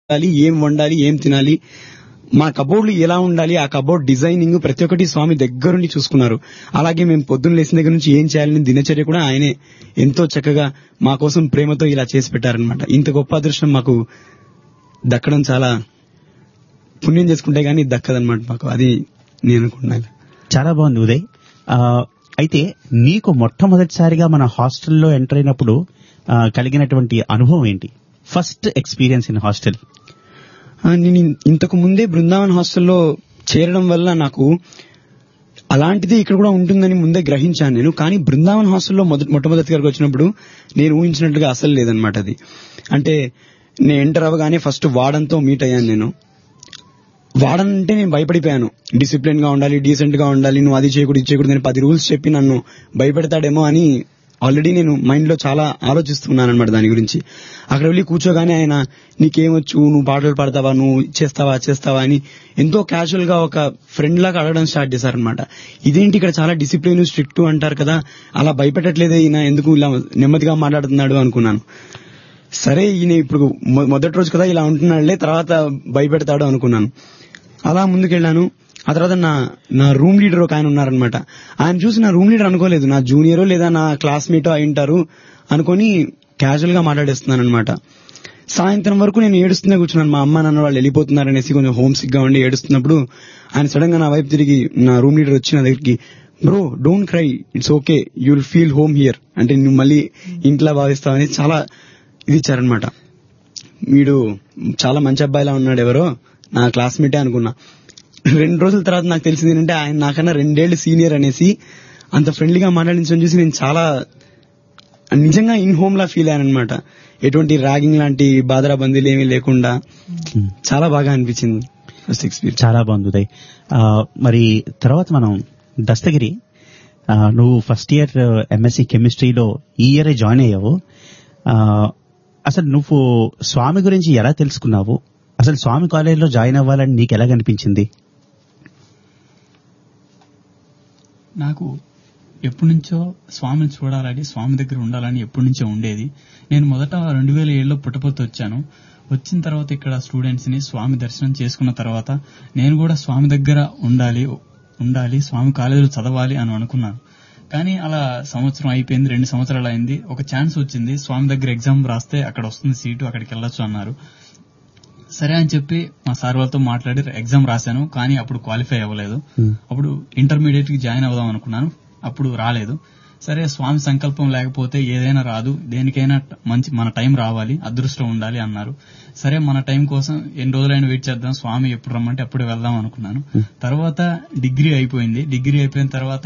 ఉండాలి ఏం వండాలి ఏం తినాలి మా కబోర్డ్లు ఎలా ఉండాలి ఆ కబోర్డ్ డిజైనింగ్ ప్రతి ఒక్కటి స్వామి దగ్గరుండి చూసుకున్నారు అలాగే మేము పొద్దున్న లేచిన దగ్గర నుంచి ఏం చేయాలని దినచర్య కూడా ఆయనే ఎంతో చక్కగా మా కోసం ప్రేమతో ఇలా చేసి పెట్టారనమాట ఇంత గొప్ప అదృష్టం మాకు దక్కడం చాలా పుణ్యం చేసుకుంటే గానీ దక్కదనమాట మాకు అది నేను అనుకుంటున్నాను చాలా బాగుంది ఉదయ్ ఆ, అయితే నీకు మొట్టమొదటిసారిగా మన హాస్టల్లో ఎంటర్ అయినప్పుడు ఆ, కలిగినటువంటి అనుభవం ఏంటి ఫస్ట్ ఎక్స్పీరియన్స్ ఇన్ హాస్టల్ ఆ, నేను ఇన్- ఇంతకు ముందే బృందావన్ హాస్టల్లో చేరడం వల్ల నాకు అలాంటిది ఇక్కడ కూడా ఉంటుందని ముందే గ్రహించాను నేను కానీ బృందావన్ హాస్టల్లో మొదటి మొట్టమొదటిగా వచ్చినప్పుడు నేను ఊహించినట్టుగా అసలు లేదనమాట అది అంటే నేను ఎంటర్ అవ్వగానే ఫస్ట్ వార్డన్తో మీట్ అయ్యాను నేను వార్డన్ అంటే నేను భయపడిపోయాను డిసిప్లిన్ గా ఉండాలి డీసెంట్ గా ఉండాలి నువ్వు అది చేయకూడదు ఇది చేయకూడదు అని పది రూల్స్ చెప్పి నన్ను భయపెడతాడేమో అని ఆల్రెడీ నేను మైండ్ లో చాలా ఆలోచిస్తున్నాను అనమాట దాని గురించి అక్కడ వెళ్ళి కూర్చోగానే ఆయన నీకేమొచ్చు నువ్వు పాటలు పాడతావా నువ్వు చేస్తావా చేస్తావా అని ఎంతో క్యాజువల్ గా ఒక ఫ్రెండ్ లాగా అడగడం స్టార్ట్ చేశారనమాట ఇదేంటి ఇక్కడ చాలా డిసిప్లిన్ స్ట్రిక్ట్ అంటారు కదా అలా భయపెట్టట్లేదే ఈయన ఎందుకు ఇలా నెమ్మదిగా మాట్లాడుతున్నాడు అనుకున్నాను సరే ఈయన ఇప్పుడు మొ- మొదటి రోజు కదా ఇలా ఉంటున్నాడులే తర్వాత భయపెడతాడు అనుకున్నాను అలా ముందుకెళ్ళాను ఆ తర్వాత నా నా రూమ్ లీడర్ ఒక ఆయన ఉన్నారనమాట ఆయన చూసి నా రూమ్ లీడర్ అనుకోలేదు నా జూనియరో లేదా నా క్లాస్మేటో అయి ఉంటారు అనుకొని క్యాజువల్ గా మాట్లాడేస్తున్నాను అనమాట సాయంత్రం వరకు నేను ఏడుస్తూనే కూర్చున్నాను మా అమ్మ నాన్న వాళ్ళు వెళ్ళిపోతున్నారనేసి కొంచెం హోమ్ సిక్ గా ఉండి ఏడుస్తున్నప్పుడు ఆయన సడన్ గా నా వైపు తిరిగి నా రూమ్ లీడర్ వచ్చి నా దగ్గరికి bro don't cry it's okay you will feel home here అంటే నువ్వు మళ్ళీ ఇంట్లో భావిస్తావని చాలా ఇది ఇచ్చారనమాట వీడు చాలా మంచి అబ్బాయిలా ఉన్నాడు ఎవరో నా క్లాస్మేటే అనుకున్నా రెండు రోజుల తర్వాత నాకు తెలిసింది ఏంటంటే ఆయన నాకన్నా రెండేళ్లు సీనియర్ అనేసి అంత ఫ్రెండ్లీగా మాట్లాడించడం చూసి నేను చాలా నిజంగా ఇన్ హోమ్ లా ఫీల్ అయ్యాను అనమాట ఎటువంటి ర్యాగింగ్ లాంటి బాధరా బందీలు ఏమీ లేకుండా చాలా బాగా అనిపించింది ఫస్ట్ ఎక్స్పీరియన్స్ చాలా బాగుంది ఉదయ్ ఆ, మరి తర్వాత మనం దస్తగిరి ఆ, నువ్వు ఫస్ట్ ఇయర్ ఎంఎస్సి కెమిస్ట్రీలో ఈ ఇయరే జాయిన్ అయ్యావు ఆ, అసలు నువ్వు స్వామి గురించి ఎలా తెలుసుకున్నావు అసలు స్వామి కాలేజీలో జాయిన్ అవ్వాలని నీకు ఎలా కనిపించింది నాకు ఎప్పటి నుంచో స్వామిని చూడాలని స్వామి దగ్గర ఉండాలని ఎప్పటి నుంచో ఉండేది నేను మొదట రెండు వేల ఏడులో పుట్టపర్తి వచ్చాను వచ్చిన తర్వాత ఇక్కడ స్టూడెంట్స్ ని స్వామి దర్శనం చేసుకున్న తర్వాత నేను కూడా స్వామి దగ్గర ఉండాలి ఉండాలి స్వామి కాలేజీలో చదవాలి అని అనుకున్నాను కానీ అలా సంవత్సరం అయిపోయింది రెండు సంవత్సరాలు అయింది ఒక ఛాన్స్ వచ్చింది స్వామి దగ్గర ఎగ్జామ్ రాస్తే అక్కడ వస్తుంది సీటు అక్కడికి వెళ్ళొచ్చు అన్నారు సరే అని చెప్పి మా సార్ వాళ్ళతో మాట్లాడి ఎగ్జామ్ రాశాను కానీ అప్పుడు క్వాలిఫై అవ్వలేదు Hmm. అప్పుడు ఇంటర్మీడియట్ కి జాయిన్ అవుదాం అనుకున్నాను అప్పుడు రాలేదు సరే స్వామి సంకల్పం లేకపోతే ఏదైనా రాదు దేనికైనా ట- మంచి మన టైం రావాలి అదృష్టం ఉండాలి అన్నారు సరే మన టైం కోసం ఎన్ని రోజులైనా వెయిట్ చేద్దాం స్వామి ఎప్పుడు రమ్మంటే అప్పుడు వెళ్దాం అనుకున్నాను తర్వాత డిగ్రీ అయిపోయింది డిగ్రీ అయిపోయిన తర్వాత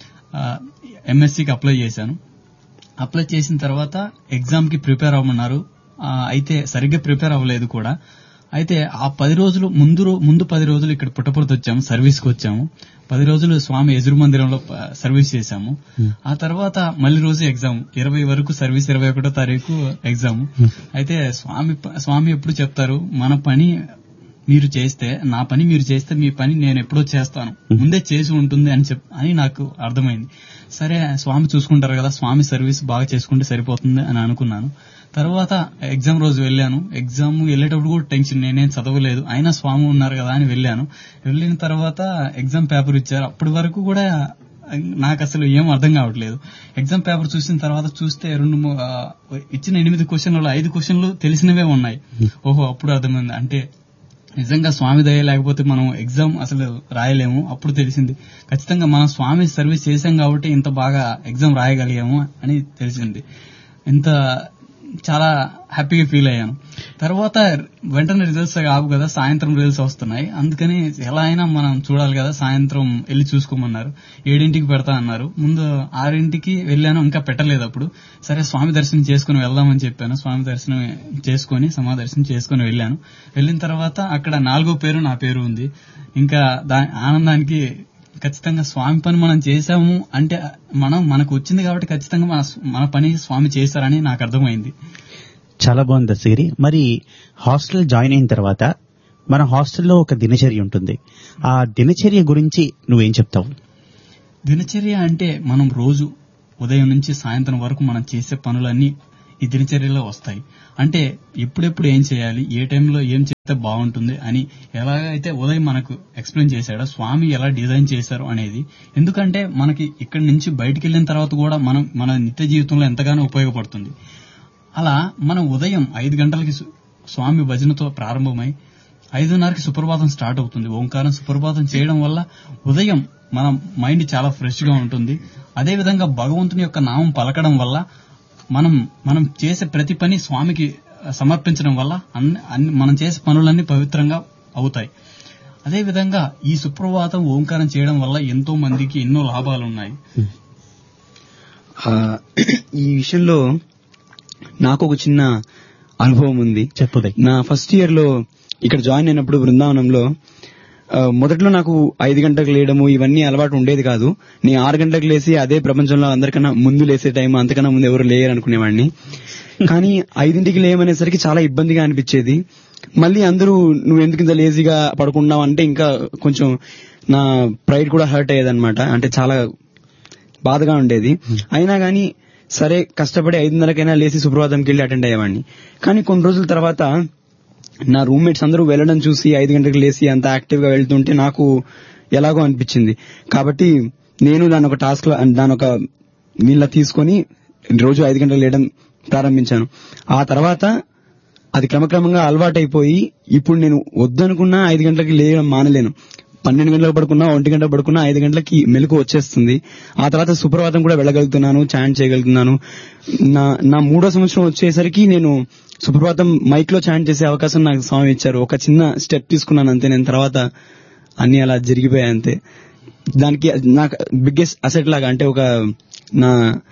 ఎంఎస్సికి అప్లై చేశాను అప్లై చేసిన తర్వాత ఎగ్జామ్ కి ప్రిపేర్ అవ్వమన్నారు ఆ, అయితే సరిగ్గా ప్రిపేర్ అవ్వలేదు కూడా అయితే ఆ పది రోజులు ముందు రో- ముందు పది రోజులు ఇక్కడ పుట్టపర్తి వచ్చాము సర్వీస్ కి వచ్చాము పది రోజులు స్వామి ఎదురు మందిరంలో ప- సర్వీస్ చేశాము ఆ తర్వాత మళ్ళీ రోజు ఎగ్జామ్ ఇరవై వరకు సర్వీస్ ఇరవై ఒకటో తారీఖు ఎగ్జామ్ అయితే స్వామి ప- స్వామి ఎప్పుడు చెప్తారు మన పని మీరు చేస్తే నా పని మీరు చేస్తే మీ పని నేను ఎప్పుడో చేస్తాను ముందే చేసి ఉంటుంది అని చెప్ అని నాకు అర్థమైంది సరే స్వామి చూసుకుంటారు కదా స్వామి సర్వీస్ బాగా చేసుకుంటే సరిపోతుంది అని అనుకున్నాను తర్వాత ఎగ్జామ్ రోజు వెళ్ళాను ఎగ్జామ్ వెళ్ళేటప్పుడు కూడా టెన్షన్ నేనేం చదవలేదు అయినా స్వామి ఉన్నారు కదా అని వెళ్ళాను వెళ్ళిన తర్వాత ఎగ్జామ్ పేపర్ ఇచ్చారు అప్పటి వరకు కూడా నాకు అసలు ఏం అర్థం కావట్లేదు ఎగ్జామ్ పేపర్ చూసిన తర్వాత చూస్తే రెండు మూ- ఆ, ఇచ్చిన ఎనిమిది క్వశ్చన్లలో ఐదు క్వశ్చన్లు తెలిసినవే ఉన్నాయి ఓహో అప్పుడు అర్థమైంది అంటే నిజంగా స్వామి దయ లేకపోతే మనం ఎగ్జామ్ అసలు రాయలేము అప్పుడు తెలిసింది ఖచ్చితంగా మనం స్వామి సర్వీస్ చేశాం కాబట్టి ఇంత బాగా ఎగ్జామ్ రాయగలిగాము అని తెలిసింది ఇంత చాలా హ్యాపీగా ఫీల్ అయ్యాను తర్వాత వెంటనే రిజల్ట్స్ కావు కదా సాయంత్రం రిజల్ట్స్ వస్తున్నాయి అందుకని ఎలా అయినా మనం చూడాలి కదా సాయంత్రం వెళ్ళి చూసుకోమన్నారు ఏడింటికి పెడతా అన్నారు ముందు ఆరింటికి వెళ్ళాను ఇంకా పెట్టలేదు అప్పుడు సరే స్వామి దర్శనం చేసుకుని వెళ్దామని చెప్పాను స్వామి దర్శనం చేసుకుని సమా దర్శనం చేసుకుని వెళ్ళాను వెళ్ళిన తర్వాత అక్కడ నాలుగో పేరు నా పేరు ఉంది ఇంకా దా ఆనందానికి ఖచ్చితంగా స్వామి పని మనం చేశాము అంటే మనం మనకు వచ్చింది కాబట్టి ఖచ్చితంగా మన మన పని స్వామి చేశారని నాకు అర్థమైంది చాలా బాగుంది దస్తగిరి మరి హాస్టల్ జాయిన్ అయిన తర్వాత మన హాస్టల్లో ఒక దినచర్య ఉంటుంది ఆ దినచర్య గురించి నువ్వేం చెప్తావు దినచర్య అంటే మనం రోజు ఉదయం నుంచి సాయంత్రం వరకు మనం చేసే పనులన్నీ ఈ దినచర్యలో వస్తాయి అంటే ఎప్పుడెప్పుడు ఏం చేయాలి ఏ టైంలో ఏం చేస్తే బాగుంటుంది అని ఎలాగైతే ఉదయం మనకు ఎక్స్ప్లెయిన్ చేశాడో స్వామి ఎలా డిజైన్ చేశారు అనేది ఎందుకంటే మనకి ఇక్కడి నుంచి బయటికి వెళ్ళిన తర్వాత కూడా మనం మన నిత్య జీవితంలో ఎంతగానో ఉపయోగపడుతుంది అలా మనం ఉదయం ఐదు గంటలకి సు- స్వామి భజనతో ప్రారంభమై ఐదున్నరకి సుప్రభాతం స్టార్ట్ అవుతుంది ఓంకారం సుప్రభాతం చేయడం వల్ల ఉదయం మన మైండ్ చాలా ఫ్రెష్ గా ఉంటుంది అదే విధంగా భగవంతుని యొక్క నామం పలకడం వల్ల మనం మనం చేసే ప్రతి పని స్వామికి సమర్పించడం వల్ల అన్ని అన్ని మనం చేసే పనులన్నీ పవిత్రంగా అవుతాయి అదే విధంగా ఈ సుప్రభాతం ఓంకారం చేయడం వల్ల ఎంతో మందికి ఎన్నో లాభాలు ఉన్నాయి ఆ, ఈ విషయంలో నాకు ఒక చిన్న అనుభవం ఉంది చెప్పు దయ్. నా ఫస్ట్ ఇయర్ లో ఇక్కడ జాయిన్ అయినప్పుడు బృందావనంలో ఆ, మొదట్లో నాకు ఐదు గంటలకు లేయడము ఇవన్నీ అలవాటు ఉండేది కాదు నేను ఆరు గంటలకు లేసి అదే ప్రపంచంలో అందరికన్నా ముందు లేసే టైం అంతకన్నా ముందు ఎవరు లేయరు అనుకునేవాడిని కానీ ఐదింటికి లేయమనేసరికి చాలా ఇబ్బందిగా అనిపించేది మళ్ళీ అందరూ నువ్వు ఎందుకు ఇంత లేజీగా పడుకున్నావు అంటే ఇంకా కొంచెం నా ప్రైడ్ కూడా హర్ట్ అయ్యేదన్నమాట అంటే చాలా బాధగా ఉండేది అయినా గానీ సరే కష్టపడి ఐదున్నరకైనా లేచి సుప్రభాతంకి వెళ్ళి అటెండ్ అయ్యేవాడిని కానీ కొన్ని రోజుల తర్వాత నా రూమ్మేట్స్ అందరూ వెళ్ళడం చూసి ఐదు గంటలకు లేచి అంత యాక్టివ్ గా వెళ్తుంటే నాకు ఎలాగో అనిపించింది కాబట్టి నేను దాని ఒక టాస్క్ దాని ఒక వీళ్ళ తీసుకొని రోజు ఐదు గంటలకు లేయడం ప్రారంభించాను ఆ తర్వాత అది క్రమక్రమంగా అలవాటైపోయి ఇప్పుడు నేను వద్దనుకున్నా ఐదు గంటలకి లేయడం మానలేను పన్నెండు గంటలకు పడుకున్నా ఒంటి గంటలకు పడుకున్నా ఐదు గంటలకి మెలకు వచ్చేస్తుంది ఆ తర్వాత సుప్రభాతం కూడా వెళ్ళగలుగుతున్నాను చాంట్ చేయగలుగుతున్నాను నా నా మూడో సంవత్సరం వచ్చేసరికి నేను సుప్రభాతం మైక్ లో చాంట్ చేసే అవకాశం నాకు స్వామి ఇచ్చారు ఒక చిన్న స్టెప్ తీసుకున్నాను అంతే నేను తర్వాత అన్ని అలా జరిగిపోయాయి అంతే దానికి నాకు బిగ్గెస్ట్ అసెట్ లాగా అంటే ఒక నా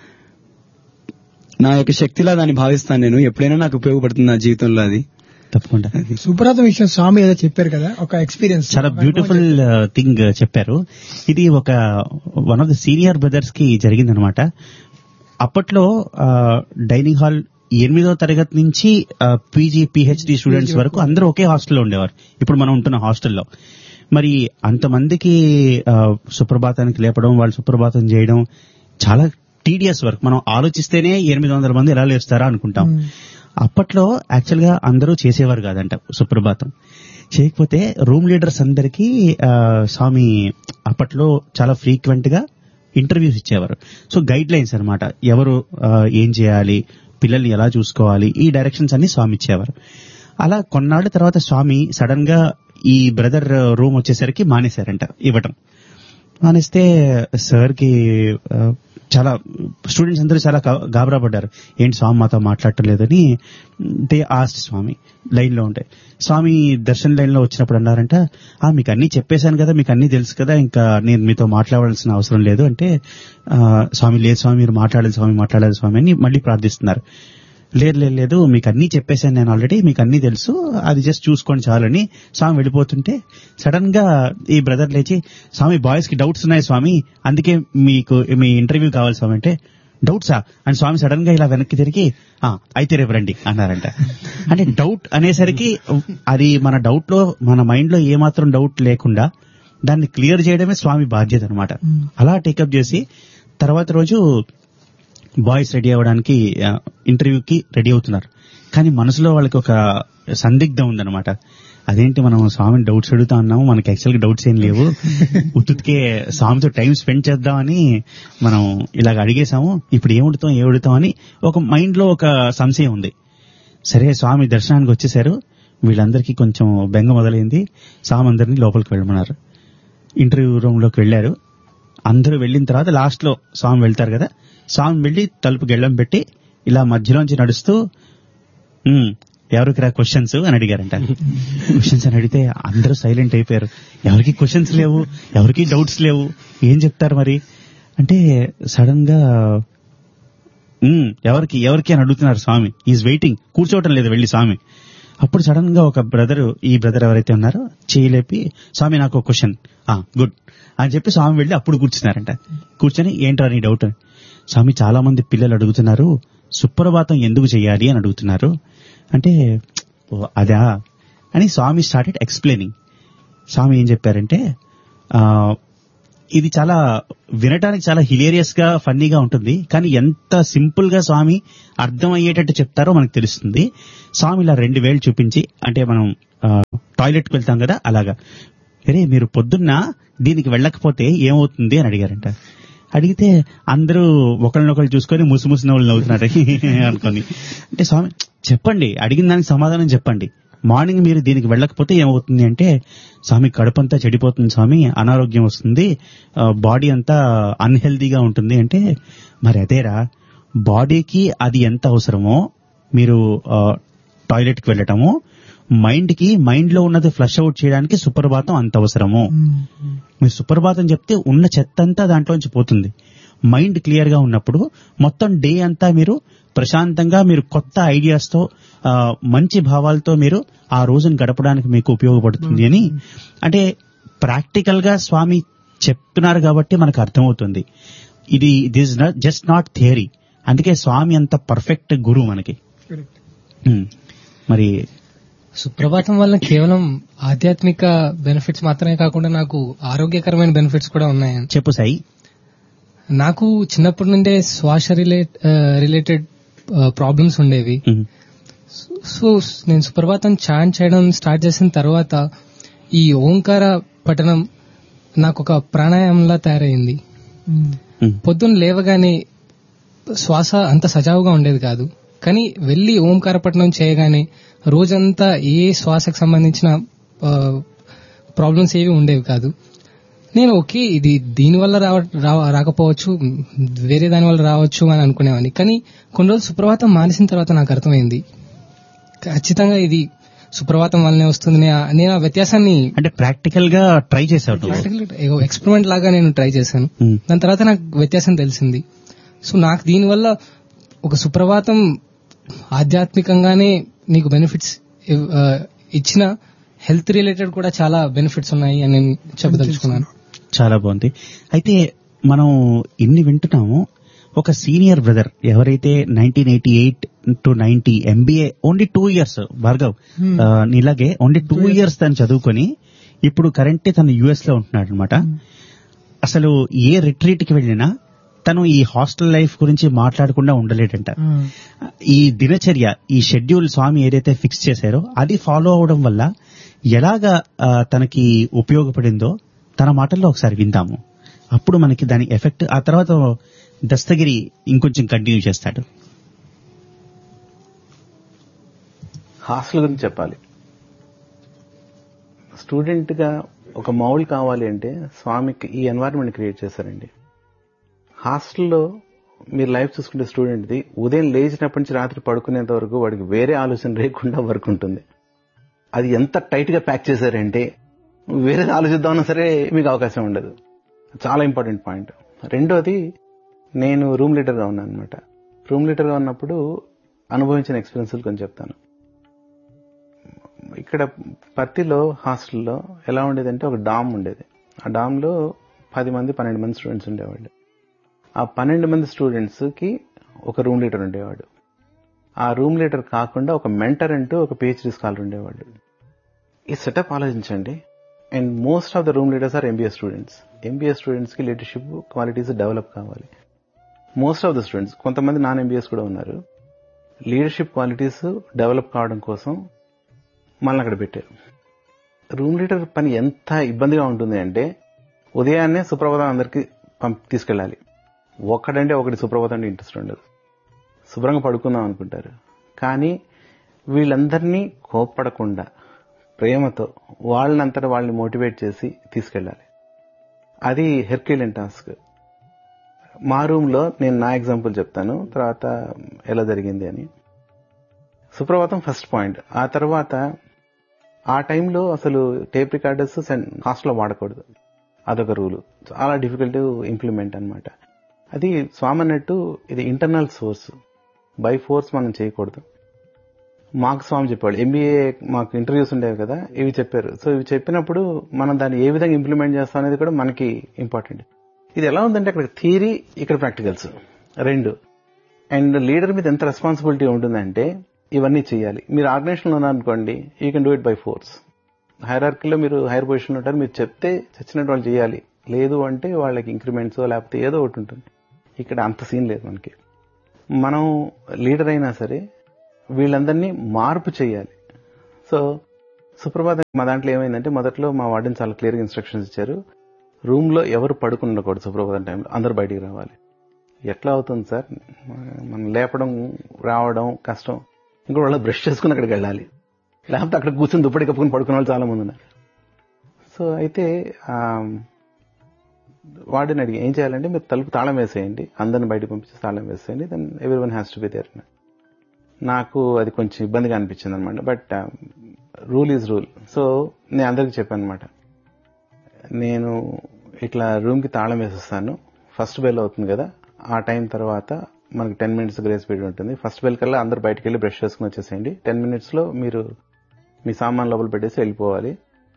నా యొక్క శక్తిలా దాన్ని భావిస్తాను నేను ఎప్పుడైనా నాకు ఉపయోగపడుతుంది నా జీవితంలో అది తప్పకుండా సుప్రభాతం విషయం స్వామి ఏదో చెప్పారు కదా ఒక ఎక్స్పీరియన్స్ చాలా బ్యూటిఫుల్ థింగ్ చెప్పారు ఇది ఒక one of the senior brothers కి జరిగిందనమాట అప్పట్లో డైనింగ్ హాల్ ఎనిమిదో తరగతి నుంచి పీజీ పిహెచ్డి స్టూడెంట్స్ వరకు అందరూ ఒకే హాస్టల్లో ఉండేవారు ఇప్పుడు మనం ఉంటున్న హాస్టల్లో మరి అంతమందికి ఆ, సుప్రభాతానికి లేపడం వాళ్ళు సుప్రభాతం చేయడం చాలా టీడియస్ వర్క్ మనం ఆలోచిస్తేనే ఎనిమిది వందల మంది ఎలా లేస్తారా అనుకుంటాం అప్పట్లో యాక్చువల్ గా అందరూ చేసేవారు కాదంట సుప్రభాతం చేయకపోతే రూమ్ లీడర్స్ అందరికీ ఆ, స్వామి అప్పట్లో చాలా ఫ్రీక్వెంట్ గా ఇంటర్వ్యూస్ ఇచ్చేవారు సో గైడ్ లైన్స్ అనమాట ఎవరు ఆ, ఏం చేయాలి పిల్లల్ని ఎలా చూసుకోవాలి ఈ డైరెక్షన్స్ అన్ని స్వామి ఇచ్చేవారు అలా కొన్నాళ్ళ తర్వాత స్వామి సడన్ గా ఈ బ్రదర్ రూమ్ వచ్చేసరికి మానేశారంట ఇవ్వటం మానేస్తే సార్ కి ఆ, చాలా స్టూడెంట్స్ అందరూ చాలా గా- గాబరా పడ్డారు ఏంటి స్వామి మాతో మాట్లాడటం లేదని దే ఆస్ట్ స్వామి లైన్ లో ఉంటాయి స్వామి దర్శన్ లైన్ లో వచ్చినప్పుడు అన్నారంట ఆ మీకు అన్ని చెప్పేశాను కదా మీకు అన్ని తెలుసు కదా ఇంకా నేను మీతో మాట్లాడాల్సిన అవసరం లేదు అంటే ఆ, స్వామి లేదు స్వామి మీరు మాట్లాడాలి స్వామి మాట్లాడాలి స్వామి అని మళ్ళీ ప్రార్థిస్తున్నారు లేదు లేదు లేదు మీకు అన్ని చెప్పేశాను నేను ఆల్రెడీ మీకు అన్ని తెలుసు అది జస్ట్ చూసుకోండి చాలని స్వామి వెళ్ళిపోతుంటే సడన్ గా ఈ బ్రదర్ లేచి స్వామి బాయ్స్ కి డౌట్స్ ఉన్నాయి స్వామి అందుకే మీకు మీ ఇంటర్వ్యూ కావాలి స్వామి అంటే డౌట్సా అని స్వామి సడన్ గా ఇలా వెనక్కి తిరిగి "ఆ, అయితే రేపు రండి అన్నారంట అంటే డౌట్ అనేసరికి అది మన డౌట్ లో మన మైండ్ లో ఏమాత్రం డౌట్ లేకుండా దాన్ని క్లియర్ చేయడమే స్వామి బాధ్యత అనమాట అలా టేకప్ చేసి తర్వాత రోజు బాయ్స్ రెడీ అవ్వడానికి ఆ, ఇంటర్వ్యూకి రెడీ అవుతున్నారు కానీ మనసులో వాళ్ళకి ఒక సందిగ్ధం ఉందన్నమాట అదేంటి మనం స్వామిని డౌట్స్ అడుగుతా ఉన్నాము మనకి యాక్చువల్గా డౌట్స్ ఏం లేవు ఉత్తుకే స్వామితో టైం స్పెండ్ చేద్దామని మనం ఇలాగ అడిగేశాము ఇప్పుడు ఏం అడుగుతాం ఏం అడుగుతాం అని ఒక మైండ్ లో ఒక సంశయం ఉంది సరే స్వామి దర్శనానికి వచ్చేసారు వీళ్ళందరికీ కొంచెం బెంగ మొదలైంది స్వామి అందరినీ లోపలికి వెళ్ళమన్నారు ఇంటర్వ్యూ రూమ్ లోకి వెళ్ళారు అందరూ వెళ్ళిన తర్వాత లాస్ట్ లో స్వామి వెళ్తారు కదా స్వామి వెళ్ళి తలుపు గెళ్ళం పెట్టి ఇలా మధ్యలోంచి నడుస్తూ "ఉమ్, ఎవరికి రా క్వశ్చన్స్ అని అడిగారంట క్వశ్చన్స్ అని అడిగితే అందరూ సైలెంట్ అయిపోయారు ఎవరికి క్వశ్చన్స్ లేవు ఎవరికి డౌట్స్ లేవు ఏం చెప్తారు మరి అంటే సడన్ గా "ఉమ్, ఎవరికి ఎవరికి అని అడుగుతున్నారు స్వామి ఈజ్ వెయిటింగ్ కూర్చోవటం లేదు వెళ్ళి స్వామి అప్పుడు సడన్ గా ఒక బ్రదర్ ఈ బ్రదర్ ఎవరైతే ఉన్నారో చేయలేపి స్వామి నాకు ఒక క్వశ్చన్ గుడ్ అని చెప్పి స్వామి వెళ్ళి అప్పుడు కూర్చున్నారంట కూర్చొని ఏంటో నీ డౌట్ స్వామి చాలా మంది పిల్లలు అడుగుతున్నారు సుప్రభాతం ఎందుకు చేయాలి అని అడుగుతున్నారు అంటే "ఓ, అదా అని స్వామి స్టార్టెడ్ ఎక్స్ప్లెయినింగ్ స్వామి ఏం చెప్పారంటే ఆ, ఇది చాలా వినటానికి చాలా హిలేరియస్ గా ఫన్నీగా ఉంటుంది కానీ ఎంత సింపుల్ గా స్వామి అర్థం అయ్యేటట్టు చెప్తారో మనకు తెలుస్తుంది స్వామి ఇలా రెండు వేలు చూపించి అంటే మనం టాయిలెట్ కి వెళ్తాం కదా అలాగా అరే మీరు పొద్దున్న దీనికి వెళ్ళకపోతే ఏమవుతుంది అని అడిగారంట అడిగితే అందరూ ఒకరినొకరు చూసుకొని ముసుముసు నవ్వులు నవ్వుతున్నారు అనుకొని అంటే స్వామి చెప్పండి అడిగిన దానికి సమాధానం చెప్పండి మార్నింగ్ మీరు దీనికి వెళ్ళకపోతే ఏమవుతుంది అంటే స్వామి కడుపంతా చెడిపోతుంది స్వామి అనారోగ్యం వస్తుంది బాడీ అంతా అన్హెల్దీగా ఉంటుంది అంటే మరి అదేరా బాడీకి అది ఎంత అవసరమో మీరు టాయిలెట్ కి వెళ్ళటము మైండ్ కి మైండ్ లో ఉన్నది ఫ్లష్ అవుట్ చేయడానికి సుప్రభాతం అంత అవసరము మీరు సుప్రభాతం చెప్తే ఉన్న చెత్త అంతా దాంట్లోంచి పోతుంది మైండ్ క్లియర్ గా ఉన్నప్పుడు మొత్తం డే అంతా మీరు ప్రశాంతంగా మీరు కొత్త ఐడియాస్ తో ఆ, మంచి భావాలతో మీరు ఆ రోజును గడపడానికి మీకు ఉపయోగపడుతుంది అని అంటే ప్రాక్టికల్ గా స్వామి చెప్తున్నారు కాబట్టి మనకు అర్థమవుతుంది ఇది దిస్ జస్ట్ నాట్ థియరీ అందుకే స్వామి అంత పర్ఫెక్ట్ గురువు మనకి ఉమ్. మరి సుప్రభాతం వల్ల కేవలం ఆధ్యాత్మిక బెనిఫిట్స్ మాత్రమే కాకుండా నాకు ఆరోగ్యకరమైన బెనిఫిట్స్ కూడా ఉన్నాయి చెప్పు సాయి నాకు చిన్నప్పటి నుండే శ్వాస రిలేట్ రిలేటెడ్ ప్రాబ్లమ్స్ ఉండేవి ఉమ్. సో నేను సుప్రభాతం చాంట్ చేయడం స్టార్ట్ చేసిన తర్వాత ఈ ఓంకార పఠనం నాకు ఒక ప్రాణాయామంలా తయారైంది ఉమ్. పొద్దున్న లేవగానే శ్వాస అంత సజావుగా ఉండేది కాదు కానీ వెళ్లి ఓంకార పఠనం చేయగానే రోజంతా ఏ శ్వాసకు సంబంధించిన ప్రాబ్లమ్స్ ఏవి ఉండేవి కాదు నేను ఓకే ఇది దీని వల్ల రావ రావ- రాకపోవచ్చు వేరే దాని వల్ల రావచ్చు అని అనుకునేవాడిని కానీ కొన్ని రోజులు సుప్రభాతం మానేసిన తర్వాత నాకు అర్థమైంది ఖచ్చితంగా ఇది సుప్రభాతం వల్లనే వస్తుంది నేను ఆ- నేను ఆ వ్యత్యాసాన్ని అంటే ప్రాక్టికల్ గా ట్రై చేసావు నువ్వు. ఎక్స్పెరిమెంట్ లాగా నేను ట్రై చేశాను ఉమ్. దాని తర్వాత నాకు వ్యత్యాసం తెలిసింది సో నాకు దీనివల్ల ఒక సుప్రభాతం ఆధ్యాత్మికంగానే నీకు బెనిఫిట్స్ ఇచ్చిన హెల్త్ రిలేటెడ్ కూడా చాలా బెనిఫిట్స్ ఉన్నాయి అని నేను చెప్పదలుచుకున్నాను చాలా బాగుంది అయితే మనం ఇన్ని వింటున్నాము ఒక సీనియర్ బ్రదర్ ఎవరైతే nineteen eighty eight to ninety MBA only two years Bhargav ఆ, నీలాగే ఓన్లీ టూ ఇయర్స్ తను చదువుకొని ఇప్పుడు కరెంట్ తను యుఎస్ లో ఉంటున్నాడు అనమాట అసలు ఏ రిట్రీట్ కి వెళ్ళినా తను ఈ హాస్టల్ లైఫ్ గురించి మాట్లాడకుండా ఉండలేడంట ఈ దినచర్య ఈ షెడ్యూల్ స్వామి ఏదైతే ఫిక్స్ చేశారో అది ఫాలో అవడం వల్ల ఎలాగా ఆ, తనకి ఉపయోగపడిందో తన మాటల్లో ఒకసారి విందాము అప్పుడు మనకి దాని ఎఫెక్ట్ ఆ తర్వాత దస్తగిరి ఇంకొంచెం కంటిన్యూ చేస్తాడు హాస్టల్ గురించి చెప్పాలి స్టూడెంట్ గా ఒక మౌల్ కావాలి అంటే స్వామికి ఈ ఎన్వైరన్మెంట్ క్రియేట్ చేశారండి హాస్టల్లో మీరు లైఫ్ చూసుకుంటే స్టూడెంట్ది ఉదయం లేచినప్పటి నుంచి రాత్రి పడుకునేంత వరకు వాడికి వేరే ఆలోచన లేకుండా వర్క్ ఉంటుంది అది ఎంత టైట్ గా ప్యాక్ చేశారంటే వేరేది ఆలోచిద్దామన్నా సరే మీకు అవకాశం ఉండదు చాలా ఇంపార్టెంట్ పాయింట్ రెండోది నేను రూమ్ లీడర్ గా ఉన్నాను అనమాట రూమ్ లీడర్ గా ఉన్నప్పుడు అనుభవించిన ఎక్స్పీరియన్స్లు కొంచెం చెప్తాను ఇక్కడ పత్తిలో హాస్టల్లో ఎలా ఉండేదంటే ఒక డామ్ ఉండేది ఆ డామ్ లో పది మంది పన్నెండు మంది స్టూడెంట్స్ ఉండేవాళ్ళు ఆ పన్నెండు మంది స్టూడెంట్స్ కి ఒక రూమ్ లీడర్ ఉండేవాడు ఆ రూమ్ లీడర్ కాకుండా ఒక మెంటర్ అంటూ ఒక పిహెచ్డి స్కాలర్ ఉండేవాళ్ళు ఈ సెటప్ ఆలోచించండి and most of the room leaders are MBA students MBA students కి లీడర్షిప్ క్వాలిటీస్ డెవలప్ కావాలి మోస్ట్ ఆఫ్ ద స్టూడెంట్స్ కొంతమంది నాన్ ఎంబీఎస్ కూడా ఉన్నారు లీడర్షిప్ క్వాలిటీస్ డెవలప్ కావడం కోసం మనల్ని అక్కడ పెట్టారు రూమ్ లీడర్ పని ఎంత ఇబ్బందిగా ఉంటుంది అంటే ఉదయాన్నే సుప్రభాతం అందరికి పంపి తీసుకెళ్ళాలి ఒక్కడంటే ఒకటి సుప్రభాతం అంటే ఇంట్రెస్ట్ ఉండదు శుభ్రంగా పడుకుందాం అనుకుంటారు కానీ వీళ్ళందరినీ కోప్పడకుండా ప్రేమతో వాళ్ళనంతటా వాళ్ళని మోటివేట్ చేసి తీసుకెళ్ళాలి అది హెర్క్యులెన్ టాస్క్ మా రూమ్ లో నేను నా ఎగ్జాంపుల్ చెప్తాను తర్వాత ఎలా జరిగింది అని సుప్రభాతం ఫస్ట్ పాయింట్ ఆ తర్వాత ఆ టైంలో అసలు టేప్ రికార్డర్స్ హాస్టల్లో వాడకూడదు అదొక రూలు చాలా డిఫికల్ట్ ఇంప్లిమెంట్ అన్నమాట అది స్వామి అన్నట్టు ఇది ఇంటర్నల్ సోర్స్ బై ఫోర్స్ మనం చేయకూడదు మాకు స్వామి చెప్పాడు ఎంబీఏ మాకు ఇంటర్వ్యూస్ ఉండేవి కదా ఇవి చెప్పారు సో ఇవి చెప్పినప్పుడు మనం దాన్ని ఏ విధంగా ఇంప్లిమెంట్ చేస్తాం అనేది కూడా మనకి ఇంపార్టెంట్ ఇది ఎలా ఉందంటే అక్కడ థియరీ ఇక్కడ ప్రాక్టికల్స్ రెండు అండ్ లీడర్ మీద ఎంత రెస్పాన్సిబిలిటీ ఉంటుందంటే ఇవన్నీ చేయాలి మీరు ఆర్గనైజేషన్ లో ఉన్నారనుకోండి you can do it by force హైరార్కీలో మీరు హైర్ పొజిషన్ ఉంటారు మీరు చెప్తే చచ్చినట్టు వాళ్ళు చేయాలి లేదు అంటే వాళ్ళకి ఇంక్రిమెంట్స్ లేకపోతే ఏదో ఒకటి ఉంటుంది ఇక్కడ అంత సీన్ లేదు మనకి మనం లీడర్ అయినా సరే వీళ్ళందరినీ మార్పు చేయాలి సో సుప్రభాతం మా దాంట్లో ఏమైందంటే మొదట్లో మా వార్డెన్ చాలా క్లియర్గా ఇన్స్ట్రక్షన్స్ ఇచ్చారు రూమ్ లో ఎవరు పడుకుని ఉండకూడదు సుప్రభాతం టైంలో అందరూ బయటికి రావాలి ఎట్లా అవుతుంది సార్ మనం లేపడం రావడం కష్టం ఇంకో వాళ్ళు బ్రష్ చేసుకుని అక్కడికి వెళ్ళాలి లేకపోతే అక్కడ కూర్చొని దుప్పటి కప్పుకుని పడుకునే వాళ్ళు చాలా మంది ఉన్నారు సో అయితే ఆ, వాడిని అడిగి ఏం చేయాలంటే మీరు తలుపు తాళం వేసేయండి అందరిని బయటకు పంపించి తాళం వేసేయండి then everyone has to be there నాకు అది కొంచెం ఇబ్బందిగా అనిపించింది అనమాట but rule is rule so నేను అందరికి చెప్పాను అనమాట నేను ఇట్లా రూమ్కి తాళం వేసేస్తాను ఫస్ట్ బెల్ అవుతుంది కదా ఆ టైం తర్వాత మనకి టెన్ మినిట్స్ గ్రేస్ పీరియడ్ ఉంటుంది ఫస్ట్ బెల్ కల్లా అందరు బయటకు వెళ్ళి బ్రష్ చేసుకుని వచ్చేసేయండి టెన్ మినిట్స్లో మీరు మీ సామాన్ లోపల పెట్టేసి వెళ్ళిపోవాలి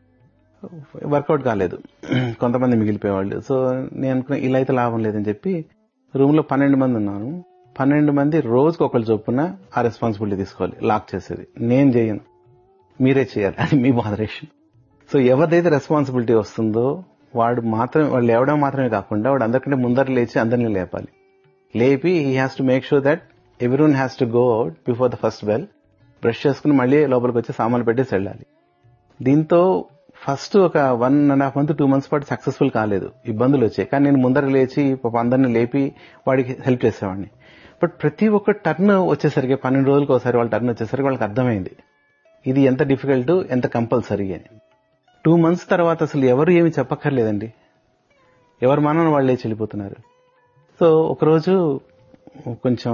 వర్కౌట్ కాలేదు కొంతమంది మిగిలిపోయేవాళ్ళు సో నేను అనుకున్నా ఇలా అయితే లాభం లేదని చెప్పి రూమ్ లో పన్నెండు మంది ఉన్నాను పన్నెండు మంది రోజుకు ఒకళ్ళు చొప్పున ఆ రెస్పాన్సిబిలిటీ తీసుకోవాలి లాక్ చేసేది నేను చేయను మీరే చేయాలి అది మీ మోడరేషన్ సో ఎవరిదైతే రెస్పాన్సిబిలిటీ వస్తుందో వాడు మాత్రమే వాళ్ళు లేవడం మాత్రమే కాకుండా వాడు అందరికంటే ముందర లేచి అందరినీ లేపాలి లేపి he has to make sure that everyone has to go out before the first bell brush చేసుకుని మళ్ళీ లోపలికి వచ్చి సామాన్లు పెట్టేసి వెళ్ళాలి దీంతో ఫస్ట్ ఒక one and half month two months పాటు సక్సెస్ఫుల్ కాలేదు ఇబ్బందులు వచ్చాయి కానీ నేను ముందర లేచి పాప అందరిని లేపి వాడికి హెల్ప్ చేసేవాడిని బట్ ప్రతి ఒక్క టర్న్ వచ్చేసరికి పన్నెండు రోజులకు ఒకసారి వాళ్ళ టర్న్ వచ్చేసరికి వాళ్ళకి అర్థమైంది ఇది ఎంత డిఫికల్ట్ ఎంత కంపల్సరీ అని టూ మంత్స్ తర్వాత అసలు ఎవరు ఏమి చెప్పక్కర్లేదండి ఎవరు మానవ వాళ్ళు లేచి వెళ్ళిపోతున్నారు సో ఒకరోజు కొంచెం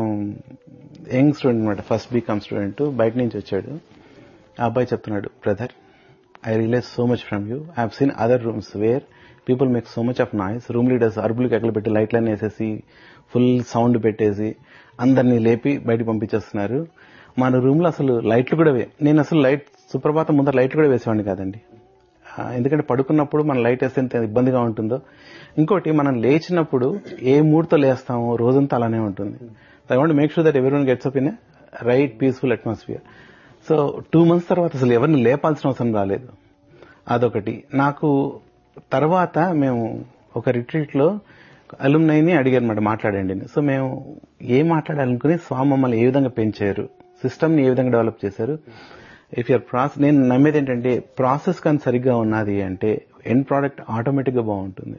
యంగ్ స్టూడెంట్ అనమాట ఫస్ట్ బీకామ్ స్టూడెంట్ బయట నుంచి వచ్చాడు ఆ అబ్బాయి చెప్తున్నాడు brother I realise so much from you I have seen other rooms where people make so much of noise room leaders అరుపులకి ఎక్కడ పెట్టి లైట్లన్నీ వేసేసి ఫుల్ సౌండ్ పెట్టేసి అందరినీ లేపి బయట పంపించేస్తున్నారు మన రూమ్ లో అసలు లైట్లు కూడా వే నేను అసలు లైట్ సుప్రభాతం ముందర లైట్లు కూడా వేసేవాడిని కాదండి ఆ, ఎందుకంటే పడుకున్నప్పుడు మనం లైట్ వేస్తే ఎంత ఇబ్బందిగా ఉంటుందో ఇంకోటి మనం లేచినప్పుడు ఏ మూడ్తో లేస్తామో రోజంతా అలానే ఉంటుంది I want make sure that everyone gets up in right peaceful atmosphere so two months తర్వాత అసలు ఎవరిని లేపాల్సిన అవసరం రాలేదు అదొకటి నాకు తర్వాత మేము ఒక రిట్రీట్ లో అలుమ్నైని అడిగారు అనమాట మాట్లాడండి అని. సో మేము ఏం మాట్లాడాలనుకుని స్వామి మమ్మల్ని ఏ విధంగా పెంచారు సిస్టమ్ ని ఏ విధంగా డెవలప్ చేశారు ఇఫ్ యూర్ ప్రాసెస్ నేను నమ్మేది ఏంటంటే ప్రాసెస్ కానీ సరిగ్గా ఉన్నది అంటే ఎండ్ ప్రోడక్ట్ ఆటోమేటిక్ గా బాగుంటుంది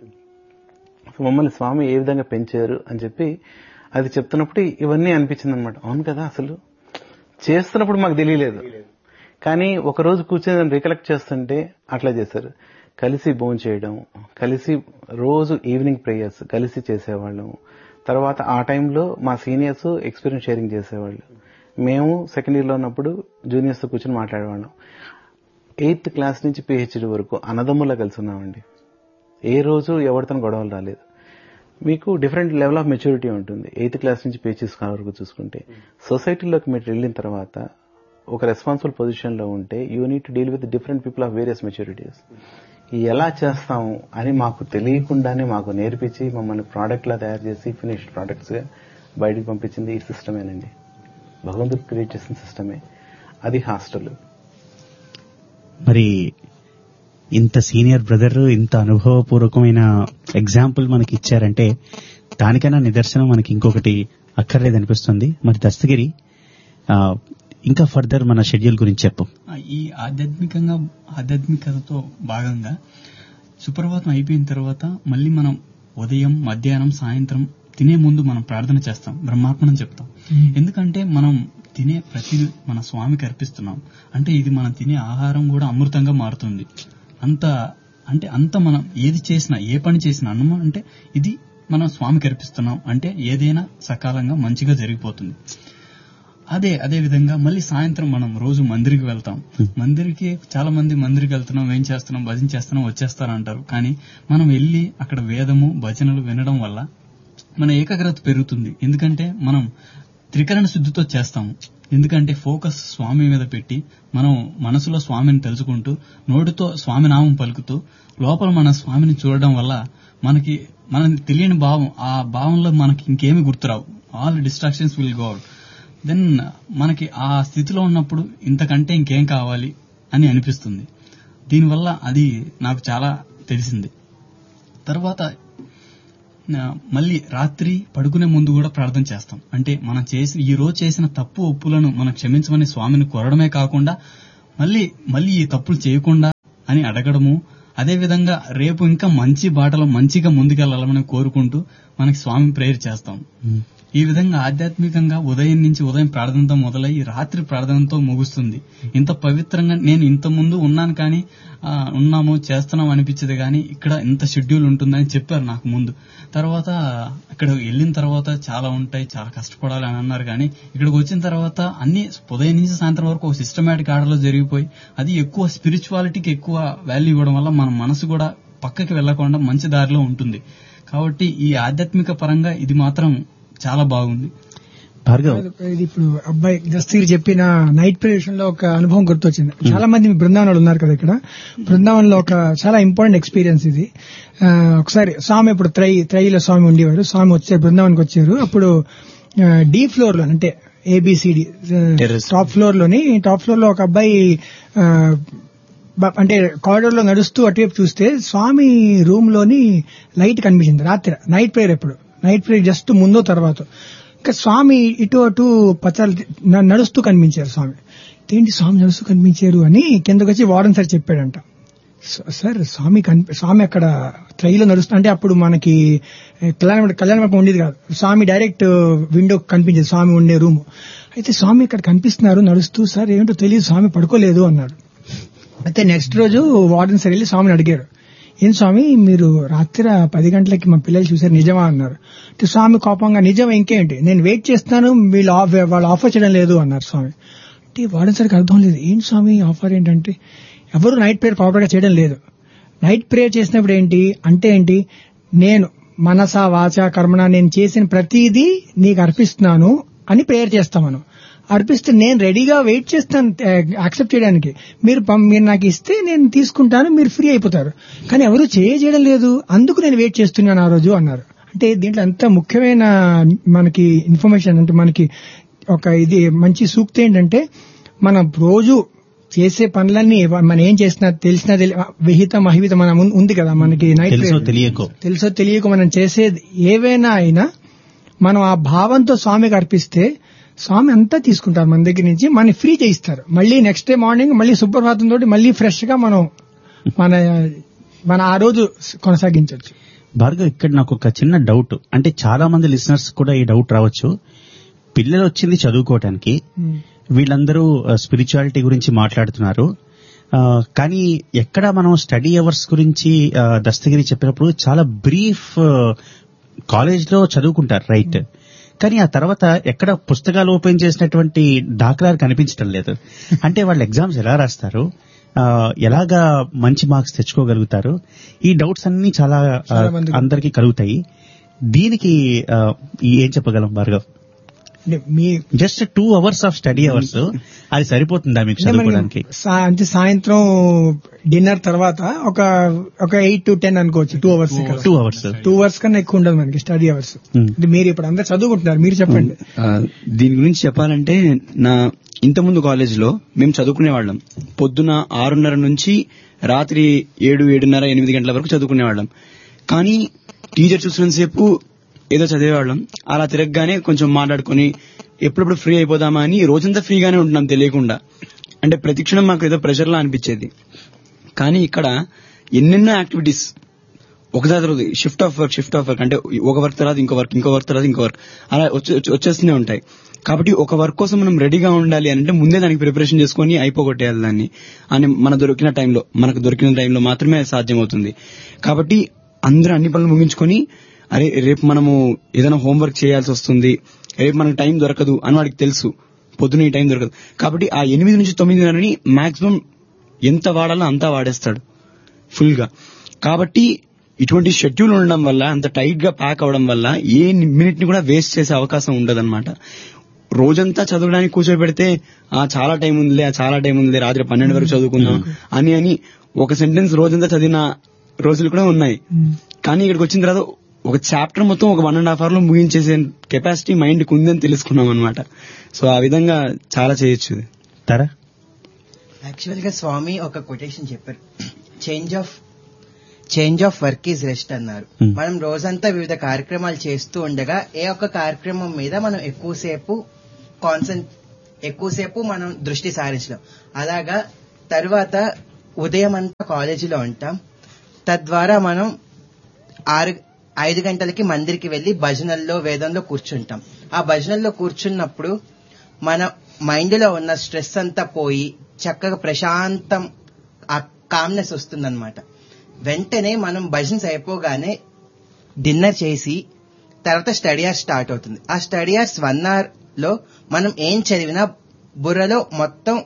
సో మమ్మల్ని స్వామి ఏ విధంగా పెంచారు అని చెప్పి అది చెప్తున్నప్పుడు ఇవన్నీ అనిపించింది అనమాట అవును కదా అసలు చేస్తున్నప్పుడు మాకు తెలియలేదు కానీ ఒక రోజు కూర్చొని దాన్ని రికలెక్ట్ చేస్తుంటే అట్లా చేశారు కలిసి భోజనం చేయడం కలిసి రోజు ఈవినింగ్ ప్రేయర్స్ కలిసి చేసేవాళ్ళం తర్వాత ఆ టైంలో మా సీనియర్స్ ఎక్స్పీరియన్స్ షేరింగ్ చేసేవాళ్ళు మేము సెకండ్ ఇయర్ లో ఉన్నప్పుడు జూనియర్స్ తో కూర్చొని మాట్లాడేవాళ్ళం ఎయిత్ క్లాస్ నుంచి పిహెచ్డి వరకు అన్నదమ్ములా కలిసి ఉన్నామండి ఏ రోజు ఎవరితో గొడవలు రాలేదు మీకు డిఫరెంట్ లెవెల్ ఆఫ్ మెచ్యూరిటీ ఉంటుంది ఎయిత్ క్లాస్ నుంచి పిహెచ్డి వరకు చూసుకుంటే సొసైటీలోకి మీరు వెళ్ళిన తర్వాత ఒక రెస్పాన్సిబుల్ పొజిషన్ లో ఉంటే you need deal with different people of various maturities ఎలా చేస్తాము అని మాకు తెలియకుండానే మాకు నేర్పించి మమ్మల్ని ప్రోడక్ట్ లా తయారు చేసి ఫినిష్డ్ ప్రోడక్ట్స్ గా బయటికి పంపించింది ఈ సిస్టమేనండి భగవంతుడు క్రియేట్ చేసిన సిస్టమే అది హాస్టల్ మరి ఇంత సీనియర్ బ్రదర్ ఇంత అనుభవపూర్వకమైన ఎగ్జాంపుల్ మనకి ఇచ్చారంటే దానికైనా నిదర్శనం మనకి ఇంకొకటి అక్కర్లేదనిపిస్తుంది మరి దస్తగిరి ఆ, ఇంకా ఫర్దర్ మన షెడ్యూల్ గురించి చెప్పు ఆ, ఈ ఆధ్యాత్మికంగా ఆధ్యాత్మికతతో భాగంగా సుప్రభాతం అయిపోయిన తర్వాత మళ్ళీ మనం ఉదయం మధ్యాహ్నం సాయంత్రం తినే ముందు మనం ప్రార్థన చేస్తాం బ్రహ్మార్పణం చెప్తాం ఎందుకంటే మనం తినే ప్రతి మన స్వామికి అర్పిస్తున్నాం అంటే ఇది మనం తినే ఆహారం కూడా అమృతంగా మారుతుంది అంత అంటే అంత మనం ఏది చేసినా ఏ పని చేసినా అన్నం అంటే ఇది మనం స్వామికి అర్పిస్తున్నాం అంటే ఏదైనా సకాలంగా మంచిగా జరిగిపోతుంది అదే అదే విధంగా మళ్ళీ సాయంత్రం మనం రోజు మందిరికి వెళ్తాం మందిరికి చాలా మంది మందిరికి వెళ్తున్నాం ఏం చేస్తున్నాం భజన చేస్తున్నాం వచ్చేస్తారంటారు కానీ మనం వెళ్ళి అక్కడ వేదము భజనలు వినడం వల్ల మన ఏకాగ్రత పెరుగుతుంది ఎందుకంటే మనం త్రికరణ శుద్ధితో చేస్తాము ఎందుకంటే ఫోకస్ స్వామి మీద పెట్టి మనం మనసులో స్వామిని తెలుసుకుంటూ నోటితో స్వామి నామం పలుకుతూ లోపల మన స్వామిని చూడడం వల్ల మనకి మన తెలియని భావం ఆ భావంలో మనకి ఇంకేమి గుర్తురావు all distractions will go out then మనకి ఆ స్థితిలో ఉన్నప్పుడు ఇంతకంటే ఇంకేం కావాలి అని అనిపిస్తుంది దీనివల్ల అది నాకు చాలా తెలిసింది తర్వాత ఆ, మళ్ళీ రాత్రి పడుకునే ముందు కూడా ప్రార్థన చేస్తాం అంటే మనం చేసిన ఈ రోజు చేసిన తప్పు ఒప్పులను మనం క్షమించమని స్వామిని కోరడమే కాకుండా మళ్ళీ మళ్ళీ ఈ తప్పులు చేయకుండా అని అడగడము అదే విధంగా రేపు ఇంకా మంచి బాటలో మంచిగా ముందుకెళ్లాలని కోరుకుంటూ మనకి స్వామి ప్రేయర్ చేస్తాం ఈ విధంగా ఆధ్యాత్మికంగా ఉదయం నుంచి ఉదయం ప్రార్థనతో మొదలై రాత్రి ప్రార్థనతో ముగుస్తుంది ఇంత పవిత్రంగా నేను ఇంత ముందు ఉన్నాను కానీ ఆ, ఉన్నాము చేస్తున్నాం అనిపించేది కానీ ఇక్కడ ఇంత షెడ్యూల్ ఉంటుందని చెప్పారు నాకు ముందు తర్వాత ఇక్కడ వెళ్ళిన తర్వాత చాలా ఉంటాయి చాలా కష్టపడాలి అని అన్నారు కానీ ఇక్కడికి వచ్చిన తర్వాత అన్ని ఉదయం నుంచి సాయంత్రం వరకు ఒక సిస్టమేటిక్ ఆర్డర్లో జరిగిపోయి అది ఎక్కువ స్పిరిచువాలిటీకి ఎక్కువ వాల్యూ ఇవ్వడం వల్ల మన మనసు కూడా పక్కకి వెళ్లకుండా మంచి దారిలో ఉంటుంది కాబట్టి ఈ ఆధ్యాత్మిక పరంగా ఇది మాత్రం చాలా బాగుంది భార్గవ్ ఇది ఇప్పుడు అబ్బాయి దస్తగిరి చెప్పిన నైట్ ప్రేషన్ లో ఒక అనుభవం గుర్తొచ్చింది చాలా మంది మీ బృందావనాలు ఉన్నారు కదా ఇక్కడ బృందావనంలో ఒక చాలా ఇంపార్టెంట్ ఎక్స్పీరియన్స్ ఇది ఆ, ఒకసారి స్వామి ఇప్పుడు త్రై త్రైలో స్వామి ఉండేవారు స్వామి వచ్చారు బృందావనికి వచ్చారు అప్పుడు డి ఫ్లోర్ లో అంటే ఏబిసిడి Terrace. టాప్ ఫ్లోర్ లోని టాప్ ఫ్లోర్ లో ఒక అబ్బాయి ఆ, బ- అంటే కారిడోర్ లో నడుస్తూ అటువైపు చూస్తే స్వామి రూమ్ లోని లైట్ కనిపించింది రాత్రి నైట్ ప్రేయర్ ఎప్పుడు నైట్ ప్రేయర్ జస్ట్ ముందో తర్వాత ఇంకా స్వామి ఇటు అటు పచాలు న- నడుస్తూ కనిపించారు స్వామి ఏంటి స్వామి నడుస్తూ కనిపించారు అని కిందకు వచ్చి వార్డెన్ సార్ చెప్పాడంట స- సార్ స్వామి కనిపి స్వామి అక్కడ ట్రైలో నడుస్తూ అంటే అప్పుడు మనకి ఏ, కళ్యాణ మండపం- కళ్యాణ మండపం ఉండేది కాదు స్వామి డైరెక్ట్ విండో కనిపించేది స్వామి ఉండే రూమ్ అయితే స్వామి ఇక్కడ కనిపిస్తున్నారు నడుస్తూ సార్ ఏంటో తెలియదు స్వామి పడుకోలేదు అన్నాడు అయితే నెక్స్ట్ రోజు వార్డెన్ సార్ వెళ్ళి స్వామిని అడిగారు ఏం స్వామి మీరు రాత్రి పది గంటలకి మా పిల్లలు చూసారు నిజమా అన్నారు అంటే స్వామి కోపంగా నిజం ఇంకేంటి నేను వెయిట్ చేస్తాను వీళ్ళు ఆఫ్- వాళ్ళు ఆఫర్ చేయడం లేదు అన్నారు స్వామి అంటే వార్డెన్ సార్కి అర్థం లేదు ఏంటి స్వామి ఆఫర్ ఏంటంటే ఎవరు నైట్ ప్రేయర్ ప్రాపర్ గా చేయడం లేదు నైట్ ప్రేయర్ చేసినప్పుడు ఏంటి అంటే ఏంటి నేను మనస వాచ కర్మణ నేను చేసిన ప్రతిదీ నీకు అర్పిస్తున్నాను అని ప్రేయర్ చేస్తాం మనం అర్పిస్తే నేను రెడీగా వెయిట్ చేస్తాను యాక్సెప్ట్ చేయడానికి మీరు పం- మీరు నాకు ఇస్తే నేను తీసుకుంటాను మీరు ఫ్రీ అయిపోతారు కానీ ఎవరు చేయడం లేదు అందుకు నేను వెయిట్ చేస్తున్నాను ఆ రోజు అన్నారు అంటే దీంట్లో ఎంత ముఖ్యమైన మనకి ఇన్ఫర్మేషన్ అంటే మనకి ఒక ఇది మంచి సూక్తి ఏంటంటే మనం రోజు చేసే పనులన్నీ మనం ఏం చేసినా తెలిసినా తెలి- విహితం అహితం మన ముందు ఉంది కదా మనకి నైట్ తెలుసో ప్రేయర్. తెలియకో తెలుసో తెలియక మనం చేసేది ఏవైనా అయినా మనం ఆ భావంతో స్వామికి అర్పిస్తే స్వామి అంతా తీసుకుంటారు మన దగ్గర నుంచి మన ఫ్రీ చేయిస్తారు మళ్ళీ నెక్స్ట్ డే మార్నింగ్ మళ్ళీ సుప్రభాతం తోటి మళ్ళీ ఫ్రెష్ గా మనం మన మన ఆ రోజు కొనసాగించవచ్చు భార్గవ్ ఇక్కడ నాకు ఒక చిన్న డౌట్ అంటే చాలా మంది లిసనర్స్ కూడా ఈ డౌట్ రావచ్చు పిల్లలు వచ్చింది చదువుకోవటానికి వీళ్ళందరూ స్పిరిచువాలిటీ గురించి మాట్లాడుతున్నారు ఆ, కానీ ఎక్కడ మనం స్టడీ అవర్స్ గురించి ఆ, దస్తగిరి చెప్పినప్పుడు చాలా బ్రీఫ్ కాలేజ్ లో చదువుకుంటారు రైట్ కానీ ఆ తర్వాత ఎక్కడ పుస్తకాలు ఓపెన్ చేసినటువంటి దాఖలాలు కనిపించడం లేదు అంటే వాళ్ళు ఎగ్జామ్స్ ఎలా రాస్తారు ఆ, ఎలాగా మంచి మార్క్స్ తెచ్చుకోగలుగుతారు ఈ డౌట్స్ అన్ని చాలా ఆ, చాలా మందికి. అందరికీ కలుగుతాయి దీనికి ఆ, ఈ ఏం చెప్పగలం భార్గవ్ అంటే మీ just two hours of study hours అది సరిపోతుందా మీకు అంటే మనకి చదువుకోవడానికి సా- అంటే సాయంత్రం డిన్నర్ తర్వాత ఒక ఒక ఎయిట్ టు టెన్ అనుకోవచ్చు two hours two hours two hours కన్నా ఎక్కువ ఉండదు మనకి స్టడీ అవర్స్ Hmm. అంటే మీరు ఇప్పుడు అందరు చదువుకుంటున్నారు మీరు చెప్పండి ఆ, దీని గురించి చెప్పాలంటే నా ఇంతకుముందు కాలేజ్ లో మేము చదువుకునే వాళ్ళం పొద్దున ఆరున్నర నుంచి రాత్రి ఏడు ఏడున్నర ఎనిమిది గంటల వరకు చదువుకునే వాళ్ళం కానీ టీచర్ చూసినంతసేపు ఏదో చదివేవాళ్ళం అలా తిరగగానే కొంచెం మాట్లాడుకొని ఎప్పుడెప్పుడు ఫ్రీ అయిపోదామా అని రోజంతా ఫ్రీగానే ఉంటున్నాం తెలియకుండా అంటే ప్రతిక్షణం మాకు ఏదో ప్రెషర్ లా అనిపించేది కానీ ఇక్కడ ఎన్నెన్నో యాక్టివిటీస్ ఒకసారి తర్వాత shift of work shift of work అంటే ఒక వర్క్ తర్వాత ఇంకో వర్క్ ఇంకో వర్క్ తర్వాత ఇంకో వర్క్ అలా వచ్చే- వచ్చే- వచ్చేస్తూనే ఉంటాయి కాబట్టి ఒక వర్క్ కోసం మనం రెడీగా ఉండాలి అని అంటే ముందే దానికి ప్రిపరేషన్ చేసుకొని అయిపోగొట్టేయాలి దాన్ని అని మన దొరికిన టైంలో మనకు దొరికిన టైంలో మాత్రమే అది సాధ్యమవుతుంది కాబట్టి అందరూ అన్ని పనులు ముగించుకొని అరే రేపు మనము ఏదైనా హోంవర్క్ చేయాల్సి వస్తుంది రేపు మనకు టైం దొరకదు అని వాడికి తెలుసు పొద్దున ఈ టైం దొరకదు కాబట్టి ఆ ఎనిమిది నుంచి తొమ్మిదిన్నరని మాక్సిమం ఎంత వాడాలో అంతా వాడేస్తాడు ఫుల్ గా కాబట్టి ఇటువంటి షెడ్యూల్ ఉండడం వల్ల అంత టైట్ గా ప్యాక్ అవడం వల్ల ఏ మినిట్ ని కూడా వేస్ట్ చేసే అవకాశం ఉండదన్నమాట రోజంతా చదవడానికి కూర్చోబెడితే ఆ చాలా టైం ఉందిలే ఆ చాలా టైం ఉందిలే రాత్రి పన్నెండు వరకు చదువుకుందాం అని అని ఒక సెంటెన్స్ రోజంతా చదివిన రోజులు కూడా ఉన్నాయి కానీ ఇక్కడికి వచ్చిన తర్వాత ఒక చాప్టర్ మొత్తం ఒక వన్ అండ్ హాఫ్ అవర్ లో ముగించేసే కెపాసిటీ మైండ్ కి ఉందని తెలుసుకున్నాం అనమాట సో ఆ విధంగా చాలా చేయొచ్చు ఇది. తరా యాక్చువల్ గా స్వామి ఒక కొటేషన్ చెప్పారు change of change of work is rest అన్నారు Hmm. మనం రోజంతా వివిధ కార్యక్రమాలు చేస్తూ ఉండగా ఏ ఒక్క కార్యక్రమం మీద మనం ఎక్కువసేపు కాన్సన్ ఎక్కువసేపు మనం దృష్టి సారించడం అలాగా తర్వాత ఉదయం అంతా కాలేజీలో ఉంటాం తద్వారా మనం ఆరు ఐదు గంటలకి మందిరికి వెళ్లి భజనల్లో వేదంలో కూర్చుంటాం ఆ భజనల్లో కూర్చున్నప్పుడు మన మైండ్ లో ఉన్న స్ట్రెస్ అంతా పోయి చక్కగా ప్రశాంతం ఆ కామ్నెస్ వస్తుందన్నమాట వెంటనే మనం భజన్స్ అయిపోగానే డిన్నర్ చేసి తర్వాత స్టడీ అవర్స్ స్టార్ట్ అవుతుంది ఆ స్టడీ అవర్స్ వన్ అవర్ లో మనం ఏం చదివినా బుర్రలో మొత్తం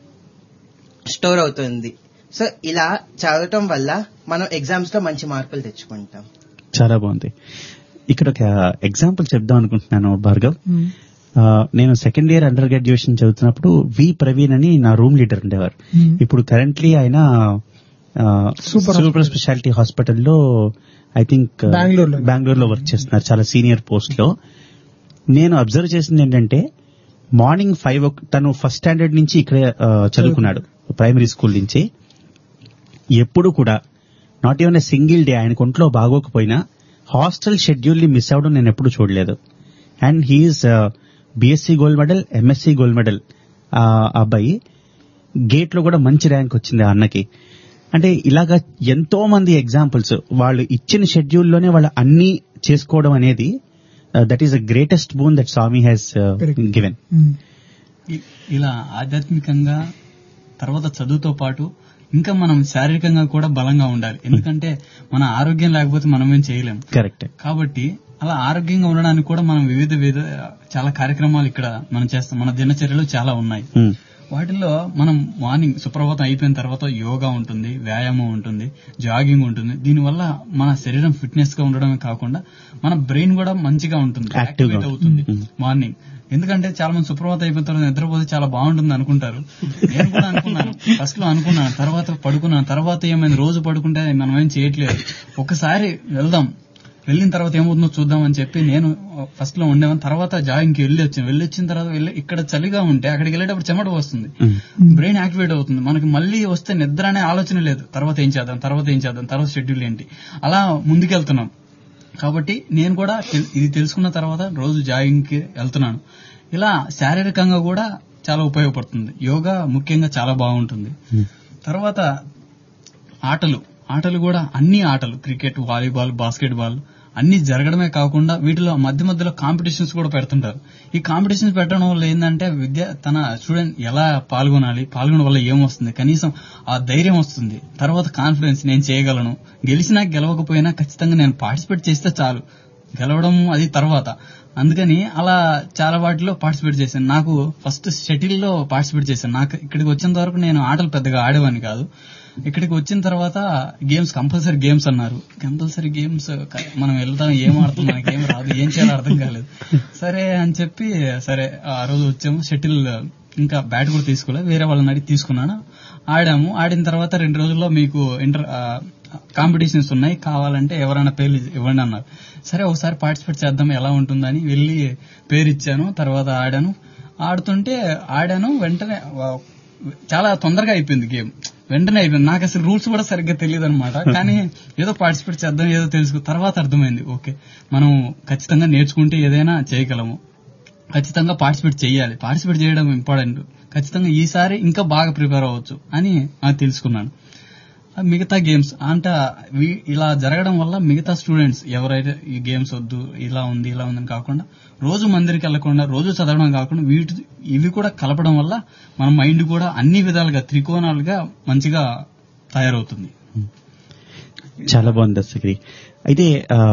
స్టోర్ అవుతుంది సో ఇలా చదవటం వల్ల మనం ఎగ్జామ్స్ లో మంచి మార్కులు తెచ్చుకుంటాం చాలా బాగుంది ఇక్కడ ఒక ఎగ్జాంపుల్ చెప్దాం అనుకుంటున్నాను భార్గవ్ ఆ, నేను సెకండ్ ఇయర్ అండర్ గ్రాడ్యుయేషన్ చదువుతున్నప్పుడు వి ప్రవీణ్ అని నా రూమ్ లీడర్ ఉండేవారు ఇప్పుడు కరెంట్లీ ఆయన Super సూపర్ స్పెషాలిటీ హాస్పిటల్లో ఐ థింక్ బెంగళూరులో. బెంగళూరులో వర్క్ చేస్తున్నారు చాలా సీనియర్ పోస్ట్ లో నేను అబ్జర్వ్ చేసింది ఏంటంటే మార్నింగ్ ఫైవ్ తను ఫస్ట్ స్టాండర్డ్ నుంచి ఇక్కడే ఆ, చదువుకున్నాడు ప్రైమరీ స్కూల్ నుంచి ఎప్పుడు కూడా not even a single day ఆయనకు ఒంట్లో బాగోకపోయినా హాస్టల్ షెడ్యూల్ ని మిస్ అవడం నేను ఎప్పుడు చూడలేదు and he is BSc gold medal MSc gold medal ఆ అబ్బాయి గేట్ లో కూడా మంచి ర్యాంక్ వచ్చింది ఆ అన్నకి అంటే ఇలాగా ఎంతో మంది ఎగ్జాంపుల్స్ వాళ్ళు ఇచ్చిన షెడ్యూల్ లోనే వాళ్ళు అన్ని చేసుకోవడం అనేది that is the greatest boon that Swami has Correct. Given ఇ- ఇలా ఆధ్యాత్మికంగా తర్వాత చదువుతో పాటు ఇంకా మనం శారీరకంగా కూడా బలంగా ఉండాలి ఎందుకంటే మన ఆరోగ్యం లేకపోతే మనం ఏం చేయలేం కరెక్ట్ కాబట్టి అలా ఆరోగ్యంగా ఉండడానికి కూడా మనం వివిధ వివిధ చాలా కార్యక్రమాలు ఇక్కడ మనం చేస్తాం మన దినచర్యలు చాలా ఉన్నాయి వాటిల్లో మనం మార్నింగ్ సుప్రభాతం అయిపోయిన తర్వాత యోగా ఉంటుంది వ్యాయామం ఉంటుంది జాగింగ్ ఉంటుంది దీనివల్ల మన శరీరం ఫిట్నెస్ గా ఉండడమే కాకుండా మన బ్రెయిన్ కూడా మంచిగా ఉంటుంది Active గా యాక్టివేట్ అవుతుంది Mm. మార్నింగ్ ఎందుకంటే చాలా మంది సుప్రభాతం అయిపోయిన తర్వాత నిద్రపోతే చాలా బాగుంటుంది అనుకుంటారు నేను కూడా అనుకున్నాను ఫస్ట్ లో అనుకున్నాను తర్వాత పడుకున్నాను తర్వాత ఏమైంది రోజు పడుకుంటే మనం ఏం చేయట్లేదు ఒకసారి వెళ్దాం వెళ్ళిన తర్వాత ఏమవుతుందో చూద్దాం అని చెప్పి నేను ఫస్ట్ లో ఉండేవాను తర్వాత జాగింగ్కి వెళ్ళి వచ్చాను వెళ్ళి వచ్చిన తర్వాత వెళ్ళి ఇక్కడ చలిగా ఉంటే అక్కడికి వెళ్ళేటప్పుడు చెమట వస్తుంది బ్రెయిన్ యాక్టివేట్ అవుతుంది మనకి మళ్ళీ వస్తే నిద్ర అనే ఆలోచన లేదు తర్వాత ఏం చేద్దాం తర్వాత ఏం చేద్దాం తర్వాత షెడ్యూల్ ఏంటి అలా ముందుకెళ్తున్నాం కాబట్టి నేను కూడా తెల్- ఇది తెలుసుకున్న తర్వాత రోజు జాగింగ్ కి వెళ్తున్నాను ఇలా శారీరకంగా కూడా చాలా ఉపయోగపడుతుంది యోగా ముఖ్యంగా చాలా బాగుంటుంది తర్వాత ఆటలు ఆటలు కూడా అన్ని ఆటలు క్రికెట్ వాలీబాల్ బాస్కెట్ బాల్ అన్ని జరగడమే కాకుండా వీటిలో మధ్య మధ్యలో కాంపిటీషన్స్ కూడా పెడుతుంటారు ఈ కాంపిటీషన్స్ పెట్టడం వల్ల ఏంటంటే విద్య తన స్టూడెంట్ ఎలా పాల్గొనాలి పాల్గొనడం వల్ల ఏమొస్తుంది కనీసం ఆ ధైర్యం వస్తుంది తర్వాత కాన్ఫిడెన్స్ నేను చేయగలను గెలిచినా గెలవకపోయినా ఖచ్చితంగా నేను పార్టిసిపేట్ చేస్తే చాలు గెలవడం అది తర్వాత అందుకని అలా చాలా వాటిలో పార్టిసిపేట్ చేశాను నాకు ఫస్ట్ షటిల్ లో పార్టిసిపేట్ చేశాను నాకు ఇక్కడికి వచ్చేంత వరకు నేను ఆటలు పెద్దగా ఆడేవాని కాదు ఇక్కడికి వచ్చిన తర్వాత గేమ్స్ కంపల్సరీ గేమ్స్ అన్నారు కంపల్సరీ గేమ్స్ మనం వెళ్తాం ఏం ఆడుతాం మనకి ఏం రాదు ఏం చేయాలో అర్థం కాలేదు సరే అని చెప్పి సరే ఆ రోజు వచ్చాము షటిల్ ఇంకా బ్యాట్ కూడా తీసుకోలేదు వేరే వాళ్ళని అడిగి తీసుకున్నాను ఆడాము ఆడిన తర్వాత రెండు రోజుల్లో మీకు ఇంటర్ కాంపిటీషన్స్ ఉన్నాయి కావాలంటే ఎవరైనా పేర్లు ఇవ్వండి అన్నారు సరే ఒకసారి పార్టిసిపేట్ చేద్దాం ఎలా ఉంటుందని వెళ్ళి పేరు ఇచ్చాను తర్వాత ఆడాను ఆడుతుంటే ఆడాను వెంటనే వా- చాలా తొందరగా అయిపోయింది గేమ్ వెంటనే అయిపోయింది నాకు అసలు రూల్స్ కూడా సరిగ్గా తెలియదు అనమాట కానీ ఏదో పార్టిసిపేట్ చేద్దాం ఏదో తెలుసుకో తర్వాత అర్థమైంది ఓకే మనం ఖచ్చితంగా నేర్చుకుంటే ఏదైనా చేయగలము ఖచ్చితంగా పార్టిసిపేట్ చేయాలి పార్టిసిపేట్ చేయడం ఇంపార్టెంట్ ఖచ్చితంగా ఈసారి ఇంకా బాగా ప్రిపేర్ అవ్వచ్చు అని నాకు తెలుసుకున్నాను ఆ మిగతా గేమ్స్ అంటే వీ- ఇలా జరగడం వల్ల మిగతా స్టూడెంట్స్ ఎవరైతే ఈ గేమ్స్ వద్దు ఇలా ఉంది ఇలా ఉందని కాకుండా రోజు మందిరికి వెళ్లకుండా రోజు చదవడం కాకుండా వీటి ఇవి కూడా కలపడం వల్ల మన మైండ్ కూడా అన్ని విధాలుగా త్రికోణాలుగా మంచిగా తయారవుతుంది చాలా బాగుంది దర్శకుడి అయితే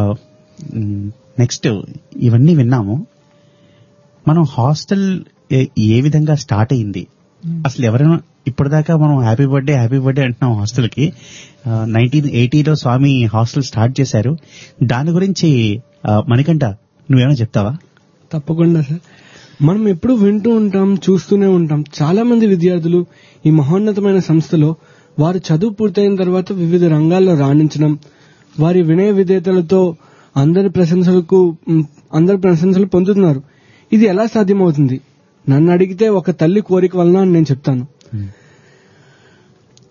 నెక్స్ట్ ఇవన్నీ విన్నాము మనం హాస్టల్ ఏ- ఏ విధంగా స్టార్ట్ అయింది అసలు ఎవరైనా ఇప్పటిదాకా మనం హ్యాపీ బర్త్డే హ్యాపీ బర్త్డే అంటున్నాం హాస్టల్ కి నైన్టీన్ ఎయిటీలో స్వామి హాస్టల్ స్టార్ట్ చేశారు దాని గురించి ఆ, మణికంఠ నువ్వేమైనా చెప్తావా తప్పకుండా సార్ మనం ఎప్పుడు వింటూ ఉంటాం చూస్తూనే ఉంటాం చాలా మంది విద్యార్థులు ఈ మహోన్నతమైన సంస్థలో వారు చదువు పూర్తయిన తర్వాత వివిధ రంగాల్లో రాణించడం వారి వినయ విధేయతలతో అందరి ప్రశంసలకు మ్, అందరి ప్రశంసలు పొందుతున్నారు ఇది ఎలా సాధ్యమవుతుంది నన్ను అడిగితే ఒక తల్లి కోరిక వలన అని నేను చెప్తాను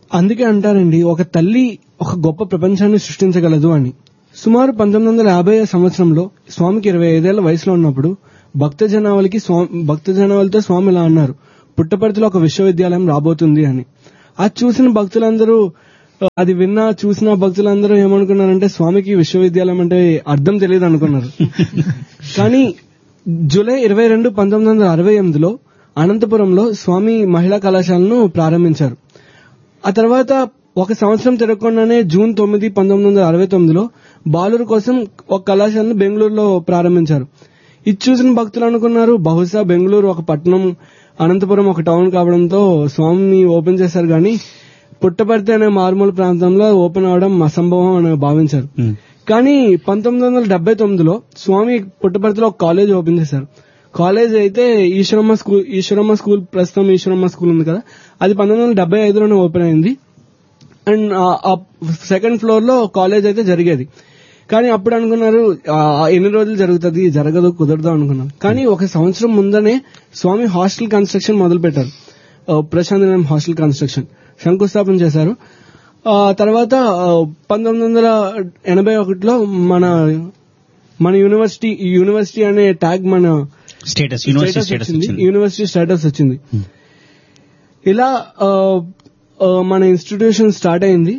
అందుకే అంటారండి ఒక తల్లి ఒక గొప్ప ప్రపంచాన్ని సృష్టించగలదు అని సుమారు పంతొమ్మిది వందల యాభై సంవత్సరంలో స్వామికి ఇరవై ఐదేళ్ల వయసులో ఉన్నప్పుడు భక్త జనావళికి స్వామి భక్త జనావళితో స్వామి ఇలా అన్నారు పుట్టపర్తిలో ఒక విశ్వవిద్యాలయం రాబోతుంది అని అది చూసిన భక్తులందరూ ఆ, అది విన్నా చూసిన భక్తులందరూ ఏమనుకున్నారంటే స్వామికి విశ్వవిద్యాలయం అంటే అర్థం తెలియదు అనుకున్నారు కానీ జూలై ఇరవై రెండు పంతొమ్మిది వందల అరవై ఎనిమిదిలో అనంతపురంలో స్వామి మహిళా కళాశాలను ప్రారంభించారు ఆ తర్వాత ఒక సంవత్సరం తిరగకుండానే జూన్ తొమ్మిది పంతొమ్మిది వందల అరవై తొమ్మిదిలో బాలుర కోసం ఒక కళాశాలను బెంగళూరులో ప్రారంభించారు ఇది చూసిన భక్తులు అనుకున్నారు బహుశా బెంగళూరు ఒక పట్టణం అనంతపురం ఒక టౌన్ కావడంతో స్వామిని ఓపెన్ చేశారు కానీ పుట్టపర్తి అనే మారుమూల ప్రాంతంలో ఓపెన్ అవడం అసంభవం అని భావించారు కానీ పంతొమ్మిది వందల డెబ్బై తొమ్మిదిలో స్వామి పుట్టపర్తిలో ఒక కాలేజ్ ఓపెన్ చేశారు కాలేజ్ అయితే ఈశ్వరమ్మ స్కూల్ ఈశ్వరమ్మ స్కూల్ ప్రస్తుతం ఈశ్వరమ్మ స్కూల్ ఉంది కదా అది పంతొమ్మిది వందల డెబ్బై ఐదులోనే ఓపెన్ అయింది అండ్ ఆ సెకండ్ ఫ్లోర్ లో కాలేజ్ అయితే జరిగేది కానీ అప్పుడు అనుకున్నారు ఆ, ఎన్ని రోజులు జరుగుతుంది జరగదు కుదరదు అనుకున్నాం కానీ ఒక సంవత్సరం ముందనే స్వామి హాస్టల్ కన్స్ట్రక్షన్ మొదలు పెట్టారు ఆ, ప్రశాంత్ నిలయం హాస్టల్ కన్స్ట్రక్షన్ శంకుస్థాపన చేశారు ఆ తర్వాత ఆ, పంతొమ్మిది వందల ఎనభై ఒకటిలో మన మన యూనివర్సిటీ ఈ యూనివర్సిటీ అనే ట్యాగ్ మన స్టేటస్ యూనివర్సిటీ స్టేటస్ స్టేటస్ వచ్చింది వచ్చింది యూనివర్సిటీ స్టేటస్ వచ్చింది ఇలా ఆ, ఆ, మన ఇన్స్టిట్యూషన్ స్టార్ట్ అయింది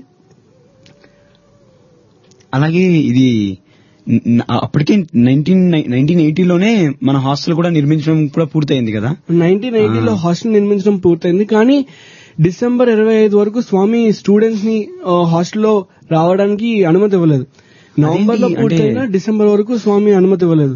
అలాగే ఇది న- న- అప్పటికే నైన్టీన్ నైన్టీన్ ఎయిటీలోనే మన హాస్టల్ కూడా నిర్మించడం కూడా పూర్తయింది కదా నైన్టీన్ ఎయిటీలో హాస్టల్ నిర్మించడం పూర్తయింది కానీ డిసెంబర్ ఇరవై ఐదు వరకు స్వామి స్టూడెంట్స్ ని ఆ, హాస్టల్లో రావడానికి అనుమతి ఇవ్వలేదు నవంబర్ లో అంటే- పూర్తయినా డిసెంబర్ వరకు స్వామి అనుమతి ఇవ్వలేదు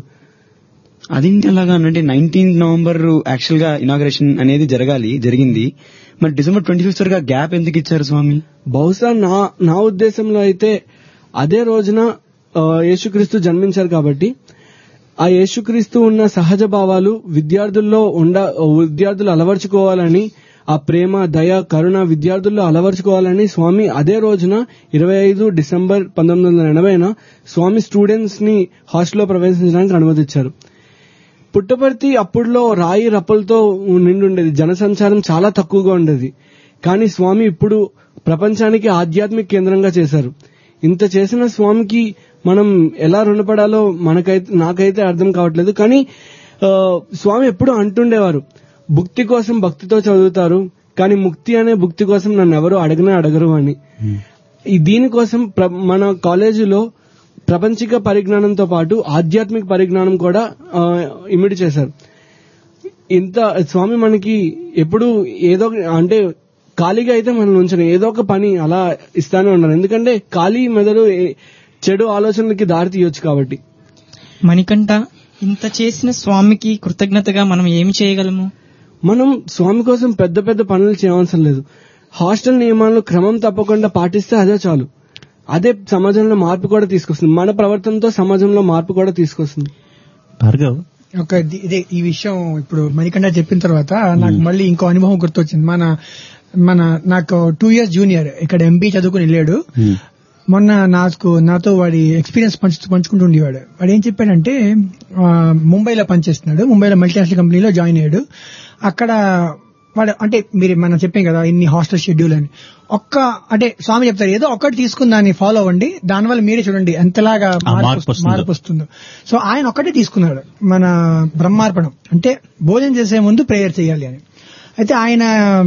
అదేంటి అలాగా అంటే నైన్టీన్త్ నవంబర్ యాక్చువల్ గా ఇనాగ్రేషన్ అనేది జరగాలి జరిగింది మరి డిసెంబర్ ట్వంటీ ఫిఫ్త్ వరకు గ్యాప్ ఎందుకు ఇచ్చారు స్వామి బహుశా నా నా ఉద్దేశంలో అయితే అదే రోజున ఆ, యేసుక్రీస్తు జన్మించారు కాబట్టి ఆ యేసుక్రీస్తు ఉన్న సహజ భావాలు విద్యార్థుల్లో ఉండ విద్యార్థులు అలవర్చుకోవాలని ఆ ప్రేమ దయ కరుణ విద్యార్థుల్లో అలవర్చుకోవాలని స్వామి అదే రోజున ఇరవై ఐదు డిసెంబర్ పంతొమ్మిది వందల ఎనభైన స్వామి స్టూడెంట్స్ ని హాస్టల్లో ప్రవేశించడానికి అనుమతించారు పుట్టపర్తి అప్పుడులో రాయి రప్పలతో నిండుండేది జనసంచారం చాలా తక్కువగా ఉండేది కానీ స్వామి ఇప్పుడు ప్రపంచానికి ఆధ్యాత్మిక కేంద్రంగా చేశారు ఇంత చేసిన స్వామికి మనం ఎలా రుణపడాలో మనకైతే నాకైతే అర్థం కావట్లేదు కానీ ఆ, స్వామి ఎప్పుడు అంటుండేవారు భుక్తి కోసం భక్తితో చదువుతారు కానీ ముక్తి అనే భుక్తి కోసం నన్ను ఎవరు అడగనే అడగరు అని ఈ దీనికోసం ప్ర- మన కాలేజీలో ప్రపంచిక పరిజ్ఞానంతో పాటు ఆధ్యాత్మిక పరిజ్ఞానం కూడా ఆ, ఇమిడి చేశారు ఇంత స్వామి మనకి ఎప్పుడు ఏదో ఒక- అంటే ఖాళీగా అయితే మనం ఉంచను ఏదో ఒక పని అలా ఇస్తానే ఉన్నారు ఎందుకంటే ఖాళీ మెదడు ఏ- చెడు ఆలోచనలకి దారి తీయొచ్చు కాబట్టి మణికంఠ ఇంత చేసిన స్వామికి కృతజ్ఞతగా మనం ఏమి చేయగలము మనం స్వామి కోసం పెద్ద పెద్ద పనులు చేయవలసిన లేదు హాస్టల్ నియమాలను క్రమం తప్పకుండా పాటిస్తే అదే చాలు అదే సమాజంలో మార్పు కూడా తీసుకొస్తుంది మన ప్రవర్తనతో సమాజంలో మార్పు కూడా తీసుకొస్తుంది భార్గవ్ ఒక ది- ఇదే ఈ విషయం ఇప్పుడు మణికంఠ చెప్పిన తర్వాత నాకు మళ్ళీ ఇంకో అనుభవం గుర్తొచ్చింది మన మన నాకు టూ ఇయర్స్ జూనియర్ ఇక్కడ ఎంబీ చదువుకుని వెళ్ళాడు మొన్న నాకు నాతో వాడి ఎక్స్పీరియన్స్ పంచు పంచుకుంటూ ఉండేవాడు వాడు ఏం చెప్పాడంటే ఆ, ముంబైలో పనిచేస్తున్నాడు ముంబైలో మల్టీనేషనల్ కంపెనీలో జాయిన్ అయ్యాడు అక్కడ వాడు అంటే మీరు మనం చెప్పాం కదా ఇన్ని హాస్టల్ షెడ్యూల్ అని ఒక్క అంటే స్వామి చెప్తారు ఏదో ఒక్కటి తీసుకుని దాన్ని ఫాలో అవ్వండి దానివల్ల మీరే చూడండి ఎంతలాగా ఆ మార్పు మార్పు వస్తు- వస్తుందో. మార్పు వస్తుందో సో ఆయన ఒక్కటే తీసుకున్నాడు మన బ్రహ్మార్పణం అంటే భోజనం చేసే ముందు ప్రేయర్ చేయాలి అని అయితే ఆయన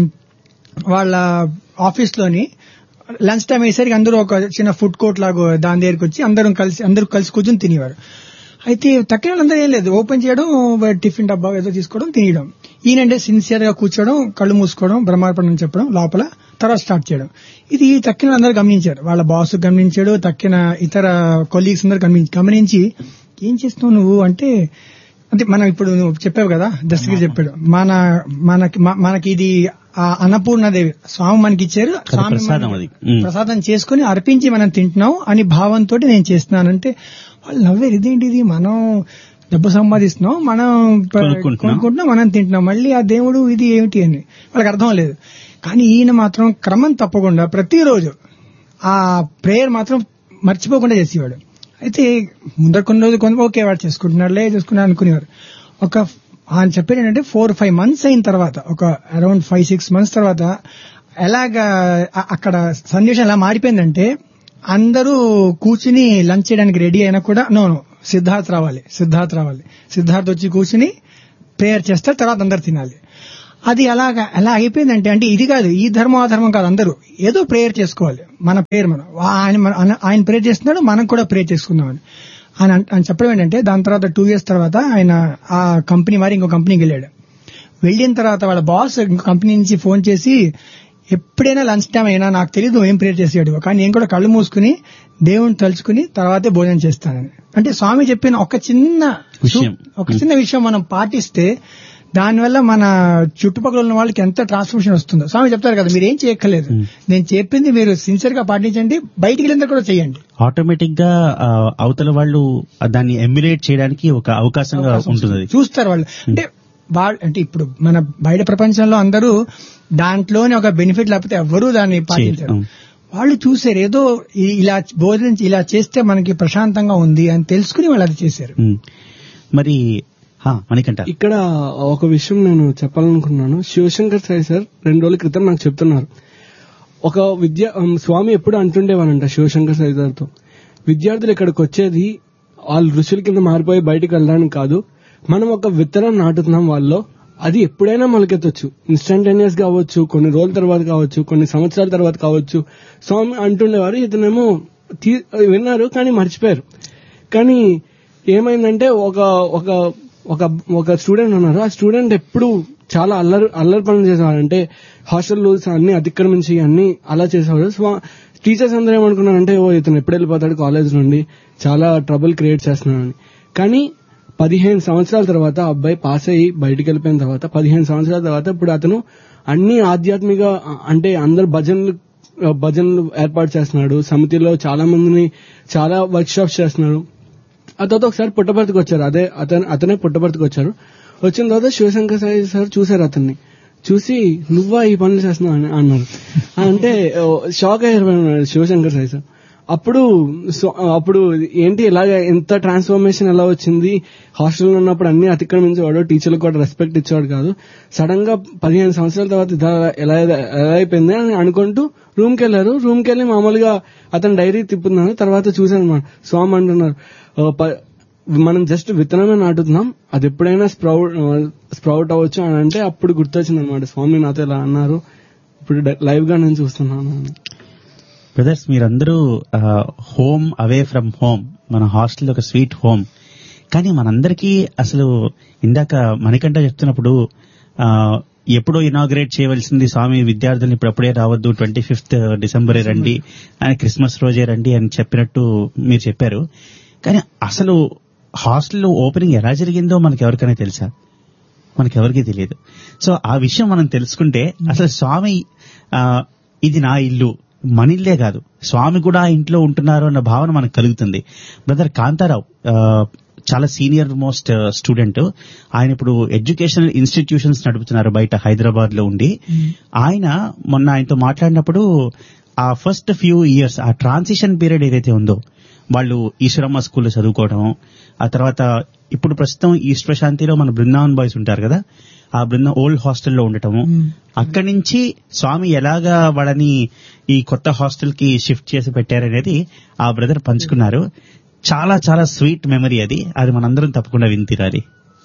వాళ్ళ ఆఫీస్ లోని లంచ్ టైం అయ్యేసరికి అందరూ ఒక చిన్న ఫుడ్ కోర్ట్ లాగా దాని దగ్గరికి వచ్చి అందరం కలిసి అందరూ కలిసి కూర్చొని తినేవారు అయితే తక్కిన వాళ్ళందరూ ఏం లేదు ఓపెన్ చేయడం టిఫిన్ డబ్బా ఏదో తీసుకోవడం తినడం ఈయనంటే సిన్సియర్ గా కూర్చోవడం కళ్ళు మూసుకోవడం బ్రహ్మార్పణం చెప్పడం లోపల తర్వాత స్టార్ట్ చేయడం ఇది తక్కిన అందరూ గమనించారు వాళ్ళ బాస్ గమనించాడు తక్కిన ఇతర కొలీగ్స్ అందరు గమనించి గమనించి ఏం చేస్తున్నావు నువ్వు అంటే అంటే మనం ఇప్పుడు నువ్వు చెప్పావు కదా దస్తగిరి చెప్పాడు మన మనకి మ- మనకి ఇది ఆ అన్నపూర్ణదేవి స్వామి మనకి ఇచ్చారు అది స్వామి ప్రసాదం మనకి అది. ఉమ్. ప్రసాదం చేసుకుని అర్పించి మనం తింటున్నాం అని భావంతో నేను చేస్తున్నానంటే వాళ్ళు నవ్వేరు ఇదేంటిది మనం డబ్బు సంపాదిస్తున్నాం మనం ప- కొనుక్కుంటున్నాం. కొనుక్కుంటున్నాం మనం తింటున్నాం మళ్ళీ ఆ దేవుడు ఇది ఏమిటి అని వాళ్ళకి అర్థం లేదు కానీ ఈయన మాత్రం క్రమం తప్పకుండా ప్రతిరోజు ఆ ప్రేయర్ మాత్రం మర్చిపోకుండా చేసేవాడు అయితే ముందర కొన్ని రోజులు కొంత ఓకే వాడు చేసుకుంటున్నాడులే చేసుకున్నాడు అనుకునేవారు ఒక ఆయన చెప్పాడు ఏంటంటే ఫోర్ ఫైవ్ మంత్స్ అయిన తర్వాత ఒక అరౌండ్ ఫైవ్ సిక్స్ మంత్స్ తర్వాత ఎలాగా అ- అక్కడ సన్నివేశం ఎలా మారిపోయిందంటే అందరూ కూర్చుని లంచ్ చేయడానికి రెడీ అయినా కూడా నో నో సిద్ధార్థ్ రావాలి సిద్ధార్థ్ రావాలి సిద్ధార్థ్ వచ్చి కూర్చుని ప్రేయర్ చేస్తే తర్వాత అందరు తినాలి అది ఎలాగా ఎలా అయిపోయిందంటే అంటే ఇది కాదు ఈ ధర్మం ఆ ధర్మం కాదు అందరూ ఏదో ప్రేయర్ చేసుకోవాలి మన ప్రేయర్ మనం ఆయన మన- ఆయన ప్రేయర్ చేస్తున్నాడు మనం కూడా ప్రేయర్ చేసుకుందామని ఆయన అన్- ఆయన చెప్పడం ఏంటంటే దాని తర్వాత టూ ఇయర్స్ తర్వాత ఆయన ఆ కంపెనీ మరి ఇంకో కంపెనీకి వెళ్ళాడు వెళ్ళిన తర్వాత వాళ్ళ బాస్ ఇంకో కంపెనీ నుంచి ఫోన్ చేసి ఎప్పుడైనా లంచ్ టైం అయినా నాకు తెలియదు నువ్వు ఏం ప్రేయర్ చేసాడు కానీ నేను కూడా కళ్ళు మూసుకుని దేవుని తలుచుకుని తర్వాతే భోజనం చేస్తానని అంటే స్వామి చెప్పిన ఒక చిన్న విషయం. ఒక చిన్న విషయం మనం పాటిస్తే దానివల్ల మన చుట్టుపక్కల ఉన్న వాళ్ళకి ఎంత ట్రాన్స్ఫర్మేషన్ వస్తుందో స్వామి చెప్తారు కదా మీరు ఏం చేయక్కర్లేదు నేను చెప్పింది మీరు సిన్సియర్ గా పాటించండి బయటికి వెళ్ళిన కూడా చేయండి ఆటోమేటిక్ గా ఆ, అవతల వాళ్ళు దాన్ని ఎమ్యులేట్ చేయడానికి ఒక అవకాశంగా ఉంటుంది అది. చూస్తారు వాళ్ళు అంటే వాళ్ళు అంటే ఇప్పుడు మన బయట ప్రపంచంలో అందరూ దాంట్లోనే ఒక బెనిఫిట్ లేకపోతే ఎవరూ దాన్ని పాటించారు అవును. వాళ్ళు చూసారు ఏదో ఈ- ఇలా భోజనం ఇలా చేస్తే మనకి ప్రశాంతంగా ఉంది అని తెలుసుకుని వాళ్ళు అది చేశారు ఉమ్. మరి హా, మణికంఠ ఇక్కడ ఒక విషయం నేను చెప్పాలనుకున్నాను శివశంకర్ సాయి సార్ రెండు రోజుల క్రితం నాకు చెప్తున్నారు ఒక విద్య ఉమ్, స్వామి ఎప్పుడు అంటుండేవానంట శివశంకర్ సాయి సార్తో విద్యార్థులు ఇక్కడికి వచ్చేది వాళ్ళు ఋషుల కింద మారిపోయి బయటికి వెళ్ళడానికి కాదు మనం ఒక విత్తనం నాటుతున్నాం వాళ్ళలో అది ఎప్పుడైనా మొలకెత్తొచ్చు ఇన్స్టంటేనియస్ గా అవ్వచ్చు కొన్ని రోజుల తర్వాత కావచ్చు కొన్ని సంవత్సరాల తర్వాత కావచ్చు స్వామి అంటుండేవారు ఇతనేమో తీ- విన్నారు కానీ మర్చిపోయారు కానీ ఏమైందంటే ఒక ఒక ఒక ఒక స్టూడెంట్ ఉన్నారు ఆ స్టూడెంట్ ఎప్పుడు చాలా అల్లరి అల్లరి పనులు చేసేవాడు అంటే హాస్టల్ రూల్స్ అన్ని అతిక్రమించి అన్ని అలా చేసేవాడు స్వా- టీచర్స్ అందరూ ఏమనుకున్నారంటే ఓ ఇతను ఎప్పుడు వెళ్ళిపోతాడు కాలేజ్ నుండి చాలా ట్రబుల్ క్రియేట్ చేస్తున్నాడని కానీ పదిహేను సంవత్సరాల తర్వాత ఆ అబ్బాయి పాస్ అయ్యి బయటికి వెళ్ళిపోయిన తర్వాత పదిహేను సంవత్సరాల తర్వాత ఇప్పుడు అతను అన్ని ఆధ్యాత్మిక అంటే అందరు భజనలు భజనలు ఏర్పాటు చేస్తున్నాడు సమితిలో చాలా మందిని చాలా వర్క్ షాప్స్ చేస్తున్నాడు ఆ తర్వాత ఒకసారి పుట్టపర్తికి వచ్చారు అదే అతను అతనే పుట్టపర్తికి వచ్చారు వచ్చిన తర్వాత శివశంకర్ సాయి సార్ చూశారు అతన్ని చూసి నువ్వా ఈ పనులు చేస్తున్నావు అని అన్నారు అంటే ఓ, షాక్ అయ్యారు శివశంకర్ సాయి సార్ అప్పుడు సో- అప్పుడు ఏంటి ఇలాగ ఎంత ట్రాన్స్ఫర్మేషన్ ఎలా వచ్చింది హాస్టల్లో ఉన్నప్పుడు అన్ని అతిక్రమించేవాడు టీచర్లకు కూడా రెస్పెక్ట్ ఇచ్చేవాడు కాదు సడన్ గా పదిహేను సంవత్సరాల తర్వాత ఇది ఎలా ఎలా అయిపోయింది అని అనుకుంటూ రూమ్ కి వెళ్ళారు రూమ్ కి వెళ్ళి మామూలుగా అతను డైరీ తిప్పుతున్నారు తర్వాత చూశాను అనమాట స్వామి అంటున్నారు "ఓ, ప- మనం జస్ట్ విత్తనమే నాటుతున్నాం అది ఎప్పుడైనా స్ప్రౌట్ స్ప్రౌట్ అవ్వచ్చు అని అంటే అప్పుడు గుర్తొచ్చింది అనమాట స్వామి నాతో ఇలా అన్నారు ఇప్పుడు లైవ్ గా నేను చూస్తున్నాను అని. బ్రదర్స్ మీరందరూ హోమ్ అవే ఫ్రమ్ హోమ్ మన హాస్టల్ ఒక స్వీట్ హోమ్ కానీ మనందరికీ అసలు ఇందాక మణికంఠ చెప్తున్నప్పుడు ఆ, ఎప్పుడో ఇనాగ్రేట్ చేయవలసింది స్వామి విద్యార్థులను ఇప్పుడు అప్పుడే రావద్దు ట్వంటీ ఫిఫ్త్ డిసెంబరే రండి అని క్రిస్మస్ రోజే రండి అని చెప్పినట్టు మీరు చెప్పారు కానీ అసలు హాస్టల్ ఓపెనింగ్ ఎలా జరిగిందో మనకి ఎవరికైనా తెలుసా మనకి ఎవరికీ తెలియదు సో ఆ విషయం మనం తెలుసుకుంటే అసలు స్వామి ఆ, ఇది నా ఇల్లు మన ఇల్లే కాదు స్వామి కూడా ఆ ఇంట్లో ఉంటున్నారు అన్న భావన మనకు కలుగుతుంది బ్రదర్ కాంతారావు ఆ, చాలా సీనియర్ మోస్ట్ స్టూడెంట్ ఆయన ఇప్పుడు ఎడ్యుకేషనల్ ఇన్స్టిట్యూషన్స్ నడుపుతున్నారు బయట హైదరాబాద్ లో ఉండి ఆయన మొన్న ఆయనతో మాట్లాడినప్పుడు ఆ ఫస్ట్ ఫ్యూ ఇయర్స్ ఆ ట్రాన్సిషన్ పీరియడ్ ఏదైతే ఉందో వాళ్ళు ఈశ్వరమ్మ స్కూల్లో చదువుకోవడం ఆ తర్వాత ఇప్పుడు ప్రస్తుతం ఈస్ట్ ప్రశాంతిలో మన బృందావన్ బాయ్స్ ఉంటారు కదా ఆ బృందం ఓల్డ్ హాస్టల్లో ఉండటము అక్కడి నుంచి స్వామి ఎలాగా వాళ్ళని ఈ కొత్త హాస్టల్ కి షిఫ్ట్ చేసి పెట్టారనేది ఆ బ్రదర్ పంచుకున్నారు చాలా చాలా స్వీట్ మెమరీ అది అది మనందరం తప్పకుండా విని తీరాలి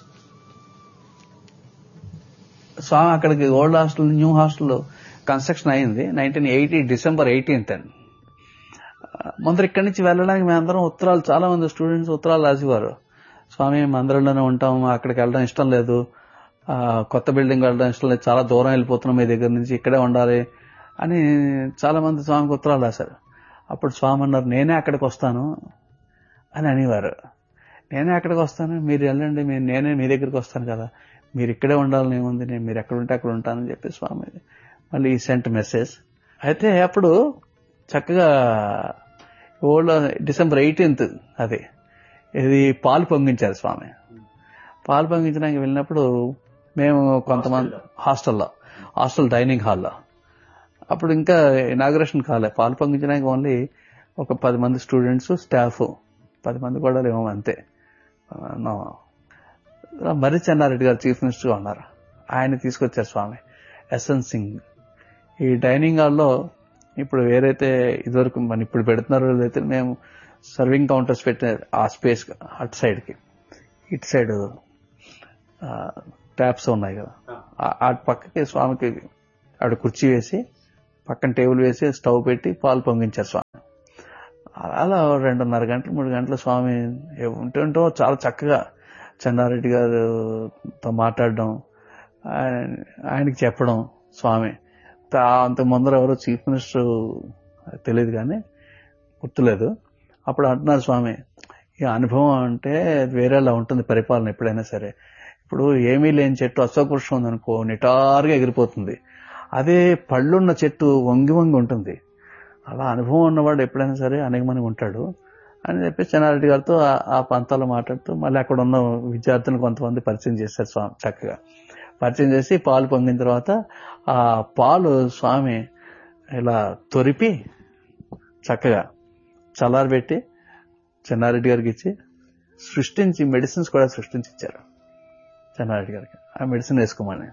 స్వామి అక్కడికి old hostel new hostel construction అయింది నైన్టీన్ ఎయిటీ డిసెంబర్ ఎయిటీన్త్ అని ముందర ఇక్కడి నుంచి వెళ్ళడానికి మేమందరం ఉత్తరాలు చాలా మంది స్టూడెంట్స్ ఉత్తరాలు రాసేవారు స్వామి మందిరంలోనే ఉంటాం అక్కడికి వెళ్ళడం ఇష్టం లేదు ఆ, కొత్త బిల్డింగ్ వెళ్ళడం ఇష్టం లేదు చాలా దూరం వెళ్ళిపోతున్నాం మీ దగ్గర నుంచి ఇక్కడే ఉండాలి అని చాలా మంది స్వామికి ఉత్తరాలు రాశారు అప్పుడు స్వామి అన్నారు నేనే అక్కడికి వస్తాను అని అనేవారు నేనే అక్కడికి వస్తాను మీరు వెళ్ళండి మీరు నేనే మీ దగ్గరికి వస్తాను కదా మీరు ఇక్కడే ఉండాలని ఏముంది నేను మీరు ఎక్కడ ఉంటే అక్కడ ఉంటానని చెప్పి స్వామి మళ్ళీ సెంట్ మెసేజ్ అయితే అప్పుడు చక్కగా ఓల్డ్ డిసెంబర్ ఎయిటీన్త్ అది ఇది పాలు పొంగించారు స్వామి పాలు పొంగించడానికి వెళ్ళినప్పుడు మేము కొంతమంది హాస్టల్లో హాస్టల్ డైనింగ్ హాల్లో అప్పుడు ఇంకా ఇనాగ్రేషన్ కాలే పాలు పొంగించడానికి ఓన్లీ ఒక పది మంది స్టూడెంట్స్ స్టాఫ్ పది మంది కూడా లేవు అంతే ఆ, నో. మర్రి చెన్నారెడ్డి గారు చీఫ్ మినిస్టర్గా ఉన్నారు ఆయన తీసుకొచ్చారు స్వామి యశ్వంత్ సింగ్ ఈ డైనింగ్ హాల్లో ఇప్పుడు వేరైతే ఇదివరకు మన ఇప్పుడు పెడుతున్నారో అయితే మేము సర్వింగ్ కౌంటర్స్ పెట్టిన ఆ స్పేస్ అటు సైడ్కి ఇటు సైడ్ ట్యాప్స్ ఉన్నాయి కదా ఆ- అటు పక్కకి స్వామికి ఆడ కుర్చీ వేసి పక్కన టేబుల్ వేసి స్టవ్ పెట్టి పాలు పొంగించారు స్వామి అలా రెండున్నర గంటలు మూడు గంటల స్వామి ఉంటుంటో చాలా చక్కగా చెన్నారెడ్డి గారితో మాట్లాడడం ఆయన- ఆయనకి చెప్పడం స్వామి తా- అంత ముందర ఎవరో చీఫ్ మినిస్టర్ తెలియదు కానీ గుర్తులేదు అప్పుడు అంటున్నారు స్వామి ఈ అనుభవం అంటే వేరేలా ఉంటుంది పరిపాలన ఎప్పుడైనా సరే ఇప్పుడు ఏమీ లేని చెట్టు అశోక వృక్షం ఉందనుకో నిటారుగా ఎగిరిపోతుంది అదే పళ్ళున్న చెట్టు వంగి వంగి ఉంటుంది అలా అనుభవం ఉన్నవాడు ఎప్పుడైనా సరే అనేకమంది ఉంటాడు అని చెప్పి చెన్నారెడ్డి గారితో ఆ- ఆ పంతాలు మాట్లాడుతూ మళ్ళీ అక్కడ ఉన్న విద్యార్థులను కొంతమంది పరిచయం చేశారు స్వామి చక్కగా పరిచయం చేసి పాలు పొంగిన తర్వాత ఆ పాలు స్వామి ఇలా తొరిపి చక్కగా చల్లారబెట్టి చెన్నారెడ్డి గారికి ఇచ్చి సృష్టించి మెడిసిన్స్ కూడా సృష్టించి ఇచ్చారు చెన్నారెడ్డి గారికి ఆ మెడిసిన్ వేసుకోమని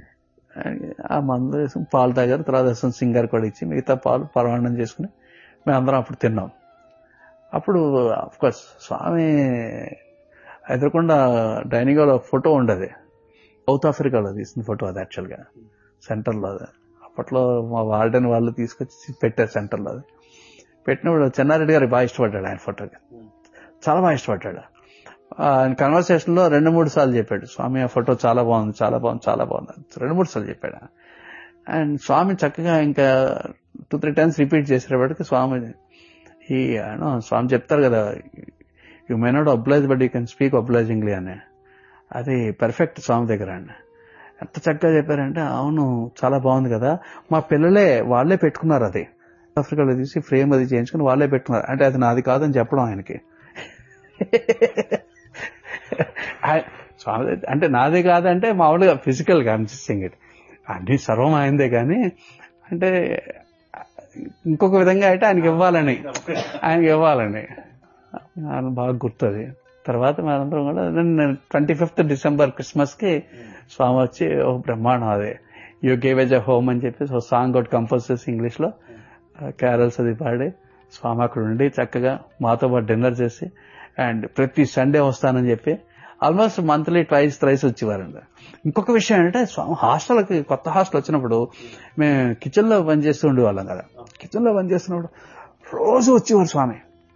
ఆ మందు వేసుకుని పాలు తాగారు తర్వాత వేసుకుని సింగారు కూడా ఇచ్చి మిగతా పాలు పరమాన్నం చేసుకుని మేము అందరం అప్పుడు తిన్నాం అప్పుడు కోర్స్ స్వామి ఎదురకుండా డైనింగ్ హాల్ ఫోటో ఉండదు సౌత్ ఆఫ్రికాలో తీసిన ఫోటో అది యాక్చువల్గా సెంటర్లో అది అప్పట్లో మా వార్డెన్ వాళ్ళు తీసుకొచ్చి పెట్టారు సెంటర్లో అది పెట్టినప్పుడు చెన్నారెడ్డి గారికి బాగా ఇష్టపడ్డాడు ఆయన ఫోటోకి చాలా బాగా ఇష్టపడ్డాడు ఆయన కన్వర్సేషన్ లో రెండు మూడు సార్లు చెప్పాడు స్వామి ఆ ఫోటో చాలా బాగుంది చాలా బాగుంది చాలా బాగుంది అని రెండు మూడు సార్లు చెప్పాడు అండ్ స్వామి చక్కగా ఇంకా టూ త్రీ టైమ్స్ రిపీట్ చేసేటప్పటికి స్వామి ఈ ఆయన స్వామి చెప్తారు కదా you may not oblige but you can speak obligingly అని అది పర్ఫెక్ట్ స్వామి దగ్గర అండి ఎంత చక్కగా చెప్పారంటే అవును చాలా బాగుంది కదా మా పిల్లలే వాళ్ళే పెట్టుకున్నారు అది ఆఫ్రికాలో తీసి ఫ్రేమ్ అది చేయించుకుని వాళ్ళే పెట్టుకున్నారు అంటే అది నాది కాదని చెప్పడం ఆయనకి ఆయ- స్వామి అంటే నాదే కాదంటే మామూలుగా ఫిజికల్ గా అనిపిస్తుంది ఇట్ అన్ని సర్వం అయిందే కానీ అంటే ఇంకొక విధంగా అయితే ఆయనకి ఇవ్వాలని ఆయనకి ఇవ్వాలని ఆయన బాగా గుర్తుంది తర్వాత మనందరం కూడా ట్వంటీ ఫిఫ్త్ డిసెంబర్ క్రిస్మస్ కి స్వామి వచ్చి ఓ బ్రహ్మాండం అదే you gave us a home అని చెప్పేసి ఒక సాంగ్ ఒకటి కంపోజ్ చేసి ఇంగ్లీష్ లో క్యారల్స్ అది పాడి స్వామి అక్కడ ఉండి చక్కగా మాతో పాటు డిన్నర్ చేసి అండ్ ప్రతి సండే వస్తానని చెప్పి ఆల్మోస్ట్ మంత్లీ ట్వైస్ త్రైస్ వచ్చేవారండి ఇంకొక విషయం ఏంటంటే స్వామి హాస్టల్కి కొత్త హాస్టల్ వచ్చినప్పుడు మేము కిచెన్ లో పనిచేస్తూ ఉండేవాళ్ళం కదా కిచెన్ లో పనిచేస్తున్నప్పుడు రోజు వచ్చేవారు స్వామి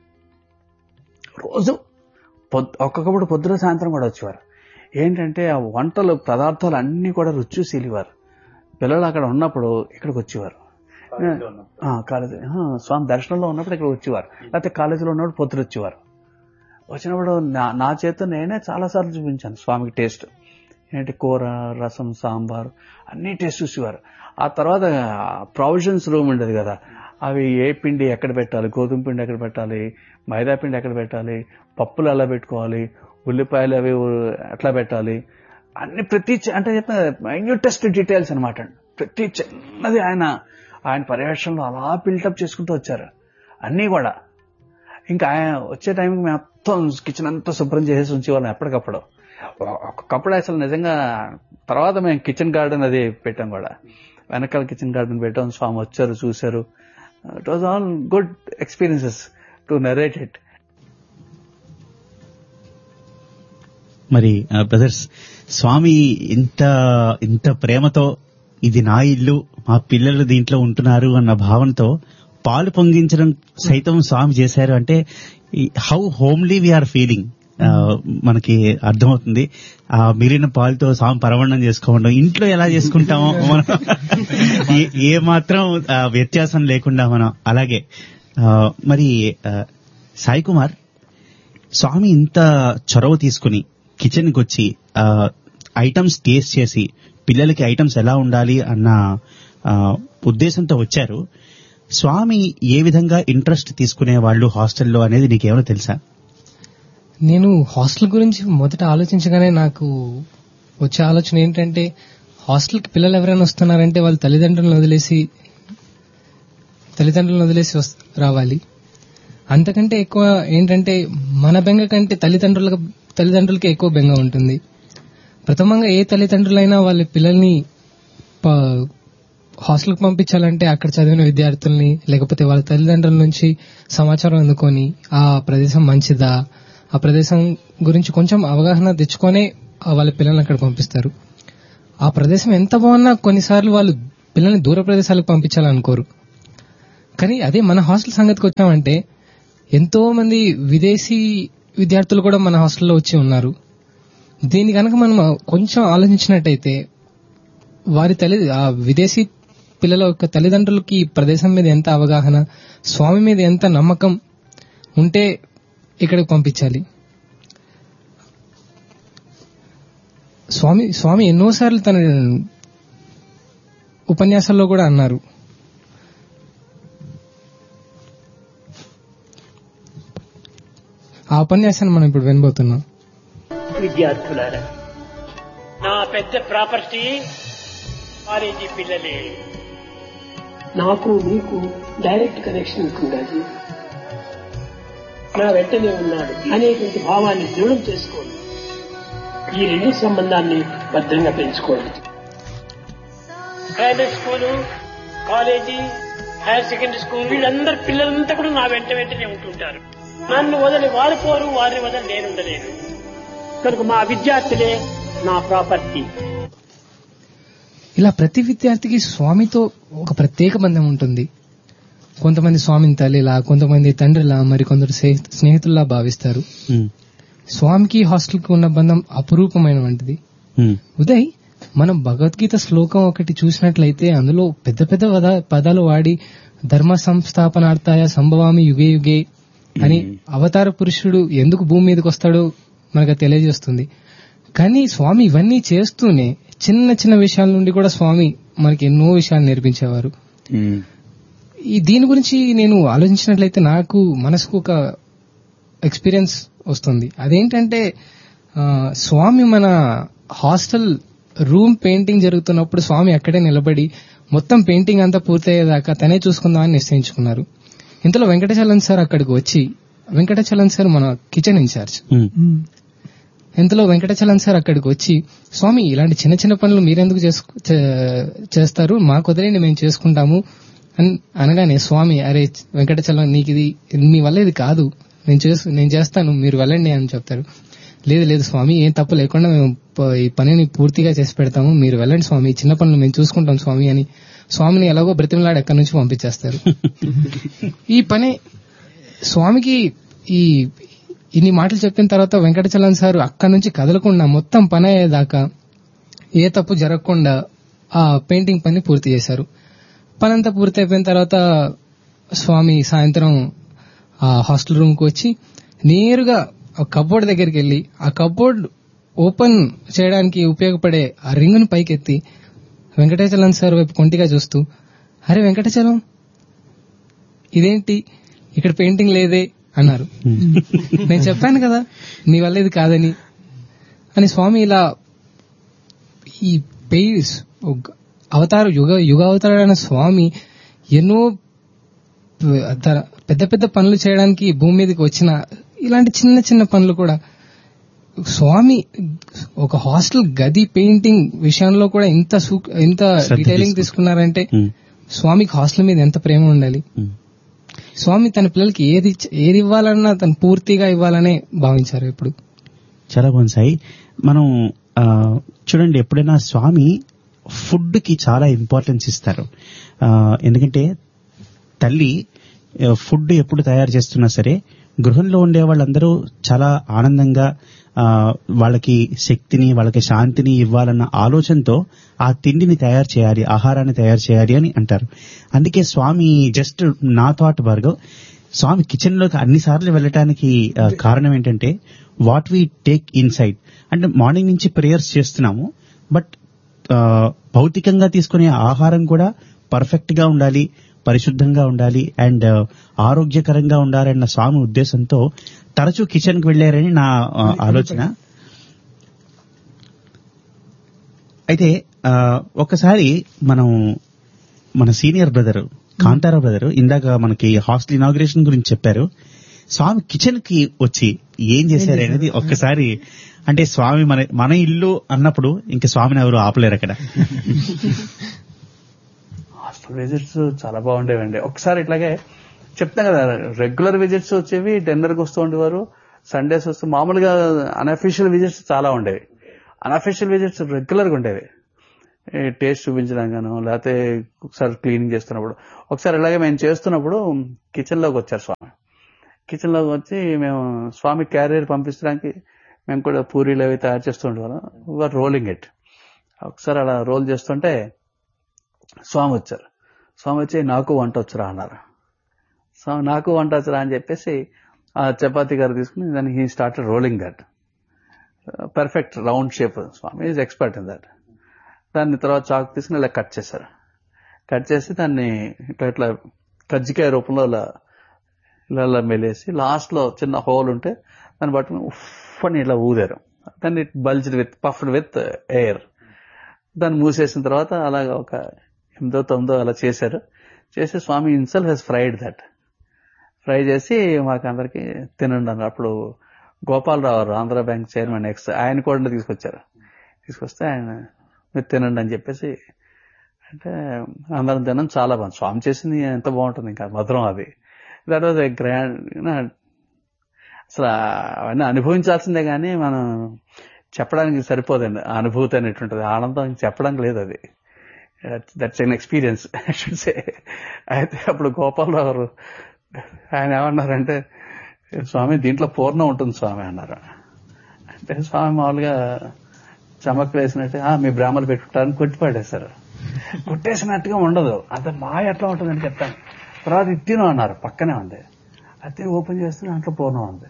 రోజు పొద్ ఒక్కొక్కప్పుడు పొద్దున సాయంత్రం కూడా వచ్చేవారు ఏంటంటే ఆ వంటలు పదార్థాలు అన్ని కూడా రుచి చూసి వెళ్ళేవారు పిల్లలు అక్కడ ఉన్నప్పుడు ఇక్కడికి వచ్చేవారు ఆ, కాలేజీ ఆ, స్వామి దర్శనంలో ఉన్నప్పుడు ఇక్కడ వచ్చేవారు లేకపోతే కాలేజీలో ఉన్నప్పుడు పొద్దున వచ్చేవారు వచ్చినప్పుడు నా నా చేత నేనే చాలా సార్లు చూపించాను స్వామికి టేస్ట్ ఏంటి కూర రసం సాంబార్ అన్ని టేస్ట్ చూసేవారు ఆ తర్వాత ప్రొవిజన్స్ రూమ్ ఉండేది కదా అవి ఏ పిండి ఎక్కడ పెట్టాలి గోధుమ పిండి ఎక్కడ పెట్టాలి మైదా పిండి ఎక్కడ పెట్టాలి పప్పులు ఎలా పెట్టుకోవాలి ఉల్లిపాయలు అవి ఎట్లా పెట్టాలి అన్ని ప్రతి చి- అంటే చెప్పిన మైన్యూటెస్ట్ డీటెయిల్స్ అనమాట ప్రతి చిన్నది ఆయన ఆయన పర్యవేక్షణలో అలా బిల్టప్ చేసుకుంటూ వచ్చారు అన్నీ కూడా ఇంకా ఆయన వచ్చే టైంకి మేము మొత్తం కిచెన్ అంతా శుభ్రం చేసేసి ఉంచేవాళ్ళం ఎప్పటికప్పుడు ఒకప్పుడు అసలు నిజంగా తర్వాత మేము కిచెన్ గార్డెన్ అది పెట్టాం కూడా వెనకాల కిచెన్ గార్డెన్ పెట్టాం స్వామి వచ్చారు చూశారు it was all good experiences to narrate it మరి బ్రదర్స్ స్వామి ఇంత ఇంత ప్రేమతో ఇది నా ఇల్లు మా పిల్లలు దీంట్లో ఉంటున్నారు అన్న భావనతో పాలు పొంగించడం సైతం స్వామి చేశారు అంటే హౌ హోమ్లీ వీఆర్ ఫీలింగ్ మనకి అర్థమవుతుంది ఆ మిగిలిన పాలతో స్వామి పరవణం చేసుకోవడం ఇంట్లో ఎలా చేసుకుంటామో మనం ఏ- ఏ మాత్రం ఆ, వ్యత్యాసం లేకుండా మనం అలాగే ఆ, మరి ఆ, సాయి కుమార్ స్వామి ఇంత చొరవ తీసుకుని కిచెన్ కి వచ్చి ఐటమ్స్ టేస్ట్ చేసి పిల్లలకి ఐటమ్స్ ఎలా ఉండాలి అన్న ఆ, ఉద్దేశంతో వచ్చారు స్వామి ఏ విధంగా ఇంట్రెస్ట్ తీసుకునే వాళ్ళు హాస్టల్లో అనేది నీకేమైనా తెలుసా నేను హాస్టల్ గురించి మొదట ఆలోచించగానే నాకు వచ్చే ఆలోచన ఏంటంటే హాస్టల్కి పిల్లలు ఎవరైనా వస్తున్నారంటే వాళ్ళు తల్లిదండ్రులను వదిలేసి తల్లిదండ్రులను వదిలేసి వస్- రావాలి అంతకంటే ఎక్కువ ఏంటంటే మన బెంగ కంటే తల్లిదండ్రులకు తల్లిదండ్రులకి ఎక్కువ బెంగ ఉంటుంది ప్రథమంగా ఏ తల్లిదండ్రులైనా వాళ్ళ పిల్లల్ని ప- హాస్టల్కి పంపించాలంటే అక్కడ చదివిన విద్యార్థుల్ని లేకపోతే వాళ్ళ తల్లిదండ్రుల నుంచి సమాచారం అందుకొని ఆ ప్రదేశం మంచిదా ఆ ప్రదేశం గురించి కొంచెం అవగాహన తెచ్చుకొనే ఆ వాళ్ళ పిల్లల్ని అక్కడ పంపిస్తారు ఆ ప్రదేశం ఎంత బాగున్నా కొన్నిసార్లు వాళ్ళు పిల్లల్ని దూర ప్రదేశాలకు పంపించాలనుకోరు కానీ అదే మన హాస్టల్ సంగతికి వచ్చామంటే ఎంతో మంది విదేశీ విద్యార్థులు కూడా మన హాస్టల్లో వచ్చి ఉన్నారు దీన్ని కనుక మనం కొంచెం ఆలోచించినట్టయితే వారి తల్లి ఆ విదేశీ పిల్లల యొక్క తల్లిదండ్రులకి ఈ ప్రదేశం మీద ఎంత అవగాహన స్వామి మీద ఎంత నమ్మకం ఉంటే ఇక్కడికి పంపించాలి స్వామి స్వామి ఎన్నోసార్లు తన ఉపన్యాసాల్లో కూడా అన్నారు ఆ ఉపన్యాసాన్ని మనం ఇప్పుడు వినబోతున్నాం విద్యార్థులారా నా పెద్ద ప్రాపర్టీ కాలేజీ పిల్లలే నాకు మీకు డైరెక్ట్ కనెక్షన్ ఉండాలి నా వెంటనే ఉన్నాడు అనేటువంటి భావాన్ని దృఢం చేసుకోండి ఈ రెండు సంబంధాన్ని భద్రంగా పెంచుకోండి primary school college higher secondary school వీళ్ళందరు పిల్లలంతా కూడా నా వెంట వెంటనే ఉంటుంటారు నన్ను వదిలి వారు పోరు వారిని వదిలి నేను ఉండలేను కనుక మా విద్యార్థులే నా ప్రాపర్టీ ఇలా ప్రతి విద్యార్థికి స్వామితో ఒక ప్రత్యేక బంధం ఉంటుంది కొంతమంది స్వామిని తల్లిలా కొంతమంది తండ్రిలా మరి కొందరు స్నేహి- స్నేహితుల్లా భావిస్తారు స్వామికి హాస్టల్కి ఉన్న బంధం అపురూపమైన వంటిది ఉదయ్ మనం భగవద్గీత శ్లోకం ఒకటి చూసినట్లయితే అందులో పెద్ద పెద్ద పద- పదాలు వాడి ధర్మ సంస్థాపనార్థాయ సంభవామి యుగే యుగే అని అవతార పురుషుడు ఎందుకు భూమి మీదకి వస్తాడో మనకు తెలియజేస్తుంది కానీ స్వామి ఇవన్నీ చేస్తూనే చిన్న చిన్న విషయాల నుండి కూడా స్వామి మనకి ఎన్నో విషయాలు నేర్పించేవారు ఈ దీని గురించి నేను ఆలోచించినట్లయితే నాకు మనసుకు ఒక ఎక్స్పీరియన్స్ వస్తుంది అదేంటంటే ఆ, స్వామి మన హాస్టల్ రూమ్ పెయింటింగ్ జరుగుతున్నప్పుడు స్వామి అక్కడే నిలబడి మొత్తం పెయింటింగ్ అంతా పూర్తయ్యేదాకా తనే చూసుకుందామని నిశ్చయించుకున్నారు ఇంతలో వెంకటచలం సార్ అక్కడికి వచ్చి వెంకటచలం సార్ మన కిచెన్ ఇన్ఛార్జ్ ఇంతలో వెంకటచలం సార్ అక్కడికి వచ్చి స్వామి ఇలాంటి చిన్న చిన్న పనులు మీరెందుకు చేసుకు- చే- చేస్తారు మాకు వదిలేండి మేము చేసుకుంటాము అన్- అనగానే స్వామి అరే వెంకటచలం నీకు ఇది మీ వల్ల ఇది కాదు నేను చేసు నేను చేస్తాను మీరు వెళ్ళండి అని చెప్తారు లేదు లేదు స్వామి ఏం తప్పు లేకుండా మేము ప- ఈ పనిని పూర్తిగా చేసి పెడతాము మీరు వెళ్ళండి స్వామి ఈ చిన్న పనులు మేము చూసుకుంటాం స్వామి అని స్వామిని ఎలాగో బ్రతిమలాడి ఎక్కడి నుంచి పంపించేస్తారు ఈ పని స్వామికి ఈ ఇన్ని మాటలు చెప్పిన తర్వాత వెంకటచలం సార్ అక్కడి నుంచి కదలకుండా మొత్తం పని అయ్యేదాకా ఏ తప్పు జరగకుండా ఆ పెయింటింగ్ పని పూర్తి చేశారు పని అంతా పూర్తి అయిపోయిన తర్వాత స్వామి సాయంత్రం ఆ హాస్టల్ రూమ్ కు వచ్చి నేరుగా ఆ కబోర్డ్ దగ్గరికి వెళ్ళి ఆ కబోర్డ్ ఓపెన్ చేయడానికి ఉపయోగపడే ఆ రింగును పైకెత్తి వెంకటేచలం సార్ వైపు కొంటిగా చూస్తూ అరే వెంకటచలం ఇదేంటి ఇక్కడ పెయింటింగ్ లేదే అన్నారు నేను చెప్పాను కదా నీ వల్ల ఇది కాదని అని స్వామి ఇలా ఈ పేస్ అవతార యుగ యుగ అవతారైన స్వామి ఎన్నో తన పెద్ద పెద్ద పనులు చేయడానికి భూమి మీదకి వచ్చిన ఇలాంటి చిన్న చిన్న పనులు కూడా స్వామి ఒక హాస్టల్ గది పెయింటింగ్ విషయంలో కూడా ఇంత సూ- ఇంత శ్రద్ధ డీటెయిలింగ్ తీసుకుంటారు. తీసుకున్నారంటే స్వామికి హాస్టల్ మీద ఎంత ప్రేమ ఉండాలి స్వామి తన పిల్లలకి ఏది ఇచ్చ- ఏది ఇవ్వాలన్నా తను పూర్తిగా ఇవ్వాలనే భావించారు ఇప్పుడు చాలా బాగుంది సాయి మనం ఆ, చూడండి ఎప్పుడైనా స్వామి ఫుడ్ కి చాలా ఇంపార్టెన్స్ ఇస్తారు ఆ, ఎందుకంటే తల్లి ఆ, ఫుడ్ ఎప్పుడు తయారు చేస్తున్నా సరే గృహంలో ఉండే వాళ్ళందరూ చాలా ఆనందంగా ఆ, వాళ్ళకి శక్తిని వాళ్ళకి శాంతిని ఇవ్వాలన్న ఆలోచనతో ఆ తిండిని తయారు చేయాలి ఆహారాన్ని తయారు చేయాలి అని అంటారు అందుకే స్వామి జస్ట్ నా థాట్ భార్గవ్ స్వామి కిచెన్ లోకి అన్ని సార్లు వెళ్ళటానికి ఆ, కారణం ఏంటంటే వాట్ వి టేక్ ఇన్సైడ్ అంటే మార్నింగ్ నుంచి ప్రేయర్స్ చేస్తున్నాము బట్ ఆ, భౌతికంగా తీసుకునే ఆహారం కూడా పర్ఫెక్ట్ గా ఉండాలి పరిశుద్ధంగా ఉండాలి అండ్ ఆరోగ్యకరంగా ఉండాలన్న స్వామి ఉద్దేశంతో తరచూ కిచెన్ కి వెళ్లారని నా ఆ, ఆలోచన అయితే ఆ, ఒకసారి మనం మన సీనియర్ బ్రదర్ కాంతారా బ్రదర్ ఇందాక మనకి హాస్టల్ ఇనాగ్రేషన్ గురించి చెప్పారు స్వామి కిచెన్ కి వచ్చి ఏం చేశారు అనేది ఒక్కసారి అంటే స్వామి మన మన ఇల్లు అన్నప్పుడు ఇంకా స్వామిని ఎవరు ఆపలేరు అక్కడ హాస్టల్ విజిట్స్ చాలా బాగుండేవండి ఒకసారి ఇట్లాగే చెప్తాం కదా రెగ్యులర్ విజిట్స్ వచ్చేవి డిన్నర్కి వస్తూ ఉండేవారు సండేస్ వస్తూ మామూలుగా అన్అఫీషియల్ విజిట్స్ చాలా ఉండేవి అన్అఫీషియల్ విజిట్స్ రెగ్యులర్గా ఉండేవి టేస్ట్ చూపించడం గాను లేకపోతే ఒకసారి క్లీనింగ్ చేస్తున్నప్పుడు ఒకసారి ఇలాగే మేము చేస్తున్నప్పుడు కిచెన్ లోకి వచ్చారు స్వామి కిచెన్ లోకి వచ్చి మేము స్వామి క్యారియర్ పంపించడానికి మేము కూడా పూరీలు అవి తయారు చేస్తూ ఉండేవాళ్ళం వర్ రోలింగ్ ఇట్ ఒకసారి అలా రోల్ చేస్తుంటే స్వామి వచ్చారు స్వామి వచ్చి నాకు వంట వచ్చురా అన్నారు స్వామి నాకు వంట వచ్చురా అని చెప్పేసి ఆ చపాతీ గారు తీసుకుని దాన్ని he started rolling that perfect round shape Swami is expert in that దాన్ని తర్వాత చాకు తీసుకుని ఇలా కట్ చేశారు కట్ చేసి దాన్ని ఇట్లా ఇట్లా కజ్జికాయ రూపంలో ఇలా ఇలా ఇలా మెలేసి లాస్ట్ లో చిన్న హోల్ ఉంటే దాన్ని పట్టుకుని ఉఫ్ అని ఇట్లా ఊదారు దాన్ని bulged with puffed with air దాన్ని మూసేసిన తర్వాత అలాగ ఒక ఎనిమిదో తొమ్మిదో అలా చేశారు చేసి Swami himself he's fried that fry చేసి మాకు అందరికి తినండి అన్నారు అప్పుడు గోపాలరావు గారు, ఆంధ్ర బ్యాంక్ చైర్మన్ ఎక్స్ ఆయన కూడా తీసుకొచ్చారు తీసుకొస్తే ఆయన మీరు తినండి అని చెప్పేసి అంటే అందరం తినడం చాలా బాగుంది స్వామి చేసింది ఎంత బాగుంటుంది ఇంకా మధురం అది దట్ వాజ్ ఎ గ్రాండ్ అసలు అవన్నీ అనుభవించాల్సిందే కానీ మనం చెప్పడానికి సరిపోదండి ఆ అనుభూతి అనేటువంటిది ఆనందం చెప్పడానికి లేదు అది దట్స్ ఎన్ ఎక్స్పీరియన్స్ సే అయితే అప్పుడు గోపాలరావు గారు ఆయన ఏమన్నారంటే స్వామి దీంట్లో పూర్ణం ఉంటుంది స్వామి అన్నారు అంటే స్వామి మామూలుగా చమక్ వేసినట్టు "ఆ, మీ బ్రాహ్మలు పెట్టుకుంటారని కొట్టి పడేశారు కొట్టేసినట్టుగా ఉండదు అంత మాయ ఎట్లా ఉంటుందని చెప్తాను తర్వాత ఇది తిను అన్నారు పక్కనే ఉంది అది ఓపెన్ చేస్తే దాంట్లో పూర్ణం ఉంది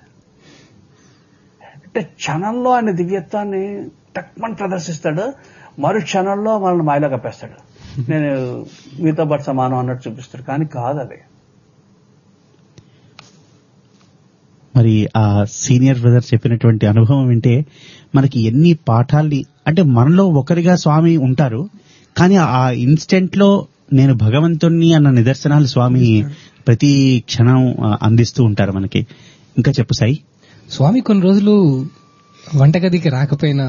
అంటే క్షణంలో ఆయన దివ్యత్వాన్ని టక్మని ప్రదర్శిస్తాడు మరు క్షణంలో మనల్ని మాయలో కప్పేస్తాడు నేను మీతో పాటు సమానం అన్నట్టు చూపిస్తాడు కానీ కాదు అది మరి ఆ సీనియర్ బ్రదర్ చెప్పినటువంటి అనుభవం వింటే మనకి ఎన్ని పాఠాల్ని అంటే మనలో ఒకరిగా స్వామి ఉంటారు కానీ ఆ ఇన్స్టెంట్ లో నేను భగవంతుణ్ణి అన్న నిదర్శనాలు స్వామి ప్రతి క్షణం ఆ, అందిస్తూ ఉంటారు మనకి ఇంకా చెప్పు సాయి స్వామి కొన్ని రోజులు వంటగదికి రాకపోయినా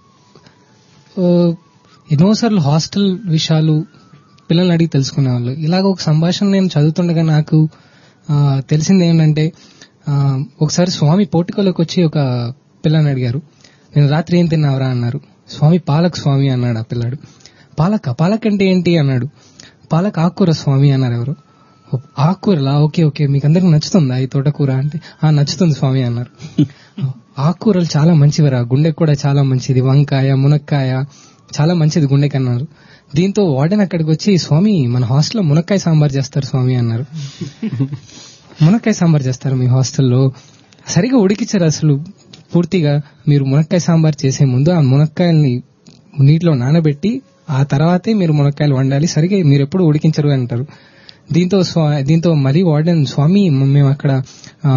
ఆ, ఎన్నోసార్లు హాస్టల్ విషయాలు పిల్లల్ని అడిగి తెలుసుకునేవాళ్ళు ఇలాగ ఒక సంభాషణ నేను చదువుతుండగా నాకు ఆ, తెలిసింది ఏంటంటే ఆ, ఒకసారి స్వామి పోర్టుకోలోకి వచ్చి ఒక పిల్లని అడిగారు నేను రాత్రి ఏం తిన్నావురా అన్నారు స్వామి పాలక్ స్వామి అన్నాడు ఆ పిల్లాడు పాలక పాలక్ అంటే ఏంటి అన్నాడు పాలక్ ఆకుకూర స్వామి అన్నారు ఎవరు "ఓ, ఆకుకూరలా ఓకే ఓకే మీకు అందరికి నచ్చుతుందా ఈ తోటకూర అంటే ఆ నచ్చుతుంది స్వామి అన్నారు ఆకుకూరలు చాలా మంచివిరా గుండెకి కూడా చాలా మంచిది వంకాయ మునక్కాయ చాలా మంచిది గుండెకి అన్నారు దీంతో వార్డెన్ అక్కడికి వచ్చి స్వామి మన హాస్టల్లో మునక్కాయ సాంబార్ చేస్తారు స్వామి అన్నారు మునక్కాయ సాంబార్ చేస్తారు మీ హాస్టల్లో సరిగా ఉడికించారు అసలు పూర్తిగా మీరు మునక్కాయ సాంబార్ చేసే ముందు ఆ మునక్కాయల్ని నీటిలో నానబెట్టి ఆ తర్వాతే మీరు మునక్కాయలు వండాలి సరిగా మీరు ఎప్పుడు ఉడికించరు అంటారు దీంతో స్వా- దీంతో మళ్ళీ వార్డెన్ స్వామి మేము అక్కడ ఆ,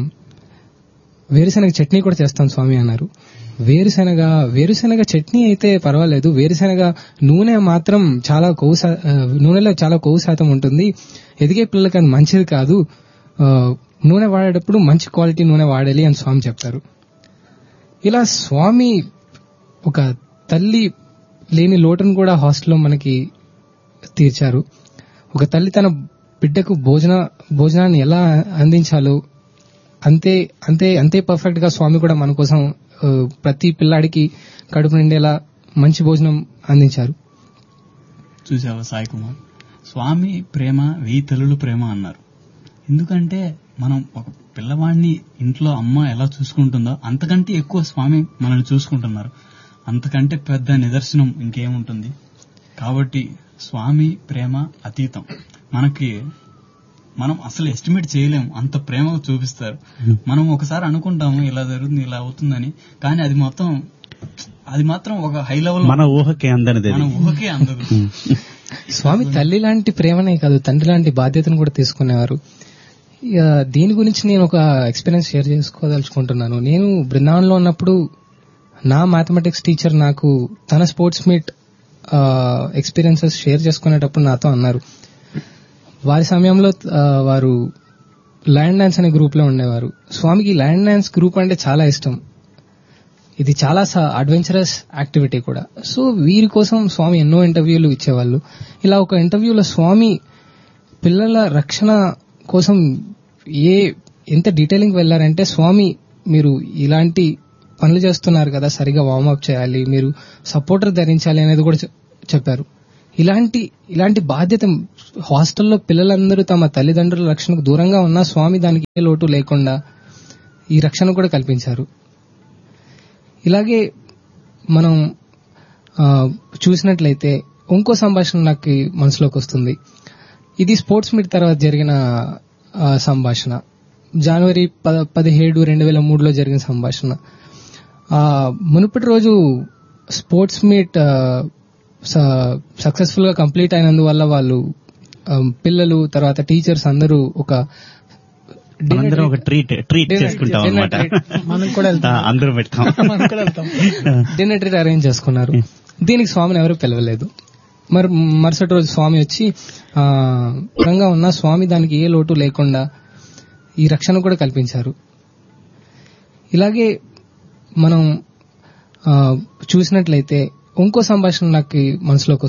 వేరుశనగ చట్నీ కూడా చేస్తాం స్వామి అన్నారు వేరుశనగ వేరుశనగ చట్నీ అయితే పర్వాలేదు వేరుశనగ నూనె మాత్రం చాలా కొవ్వు శా- ఆ, నూనెలో చాలా కొవ్వు శాతం ఉంటుంది ఎదిగే పిల్లలకి అది మంచిది కాదు ఆ, నూనె వాడేటప్పుడు మంచి క్వాలిటీ నూనె వాడాలి అని స్వామి చెప్తారు ఇలా స్వామి ఒక తల్లి లేని లోటును కూడా హాస్టల్లో మనకి తీర్చారు ఒక తల్లి తన బిడ్డకు భోజన భోజనాన్ని ఎలా అందించాలో అంతే అంతే అంతే పర్ఫెక్ట్ గా స్వామి కూడా మన కోసం ఆ, ప్రతి పిల్లాడికి కడుపు నిండేలా మంచి భోజనం అందించారు చూసావా సాయి కుమార్ స్వామి ప్రేమ వెయ్యి తల్లులు ప్రేమ అన్నారు ఎందుకంటే మనం ఒక పిల్లవాడిని ఇంట్లో అమ్మ ఎలా చూసుకుంటుందో అంతకంటే ఎక్కువ స్వామి మనల్ని చూసుకుంటున్నారు అంతకంటే పెద్ద నిదర్శనం ఇంకేముంటుంది కాబట్టి స్వామి ప్రేమ అతీతం మనకి మనం అసలు ఎస్టిమేట్ చేయలేము అంత ప్రేమగా చూపిస్తారు మనం ఒకసారి అనుకుంటాము ఇలా జరుగుతుంది ఇలా అవుతుందని కానీ అది మొత్తం అది మాత్రం ఒక హై లెవెల్ మన ఊహకే అందనిది మన ఊహకే అందదు స్వామి తల్లి లాంటి ప్రేమనే కాదు తండ్రి లాంటి బాధ్యతను కూడా తీసుకునేవారు ఇక దీని గురించి నేను ఒక ఎక్స్పీరియన్స్ షేర్ చేసుకోదలుచుకుంటున్నాను నేను బృందావనంలో ఉన్నప్పుడు నా మ్యాథమెటిక్స్ టీచర్ నాకు తన స్పోర్ట్స్ మీట్ ఎక్స్పీరియన్సెస్ షేర్ చేసుకునేటప్పుడు నాతో అన్నారు వారి సమయంలో ఆ, వారు ల్యాండ్ డాన్స్ అనే గ్రూప్ లో ఉండేవారు స్వామికి ల్యాండ్ డాన్స్ గ్రూప్ అంటే చాలా ఇష్టం ఇది చాలా అడ్వెంచరస్ యాక్టివిటీ కూడా సో వీరి కోసం స్వామి ఎన్నో ఇంటర్వ్యూలు ఇచ్చేవాళ్ళు ఇలా ఒక ఇంటర్వ్యూలో స్వామి పిల్లల రక్షణ కోసం ఏ ఎంత డీటెయిలింగ్ వెళ్ళారంటే స్వామి మీరు ఇలాంటి పనులు చేస్తున్నారు కదా సరిగా వార్మప్ చేయాలి మీరు సపోర్టర్ ధరించాలి అనేది కూడా చె- చెప్పారు ఇలాంటి ఇలాంటి బాధ్యత హాస్టల్లో పిల్లలందరూ తమ తల్లిదండ్రుల రక్షణకు దూరంగా ఉన్నా స్వామి దానికి ఏ లోటు లేకుండా ఈ రక్షణ కూడా కల్పించారు ఇలాగే మనం ఆ, చూసినట్లయితే ఇంకో సంభాషణ నాకు మనసులోకి వస్తుంది ఇది స్పోర్ట్స్ మీట్ తర్వాత జరిగిన ఆ, సంభాషణ జనవరి పద పదిహేడు రెండు వేల మూడులో జరిగిన సంభాషణ ఆ, మునుపటి రోజు స్పోర్ట్స్ మీట్ సక్సెస్ఫుల్ గా కంప్లీట్ అయినందువల్ల వాళ్ళు ఆ, పిల్లలు తర్వాత టీచర్స్ అందరూ ఒక మనందరం ఒక ట్రీట్ ట్రీట్ Dinner- చేసుకుంటాం dinner అనమాట treat. మనం కూడా వెళ్తాం. అందరం పెడతాం మనం కూడా వెళ్తాం. డిన్నర్ ట్రీట్ అరేంజ్ చేసుకున్నారు దీనికి స్వామిని ఎవరు పిలవలేదు మరి మరుసటి రోజు స్వామి వచ్చి ఆ దూరంగా ఉన్న స్వామి దానికి ఏ లోటు లేకుండా ఈ రక్షణ కూడా కల్పించారు ఇలాగే మనం ఆ, చూసినట్లయితే ఇంకో సంభాషణ నాకు మనసులోకి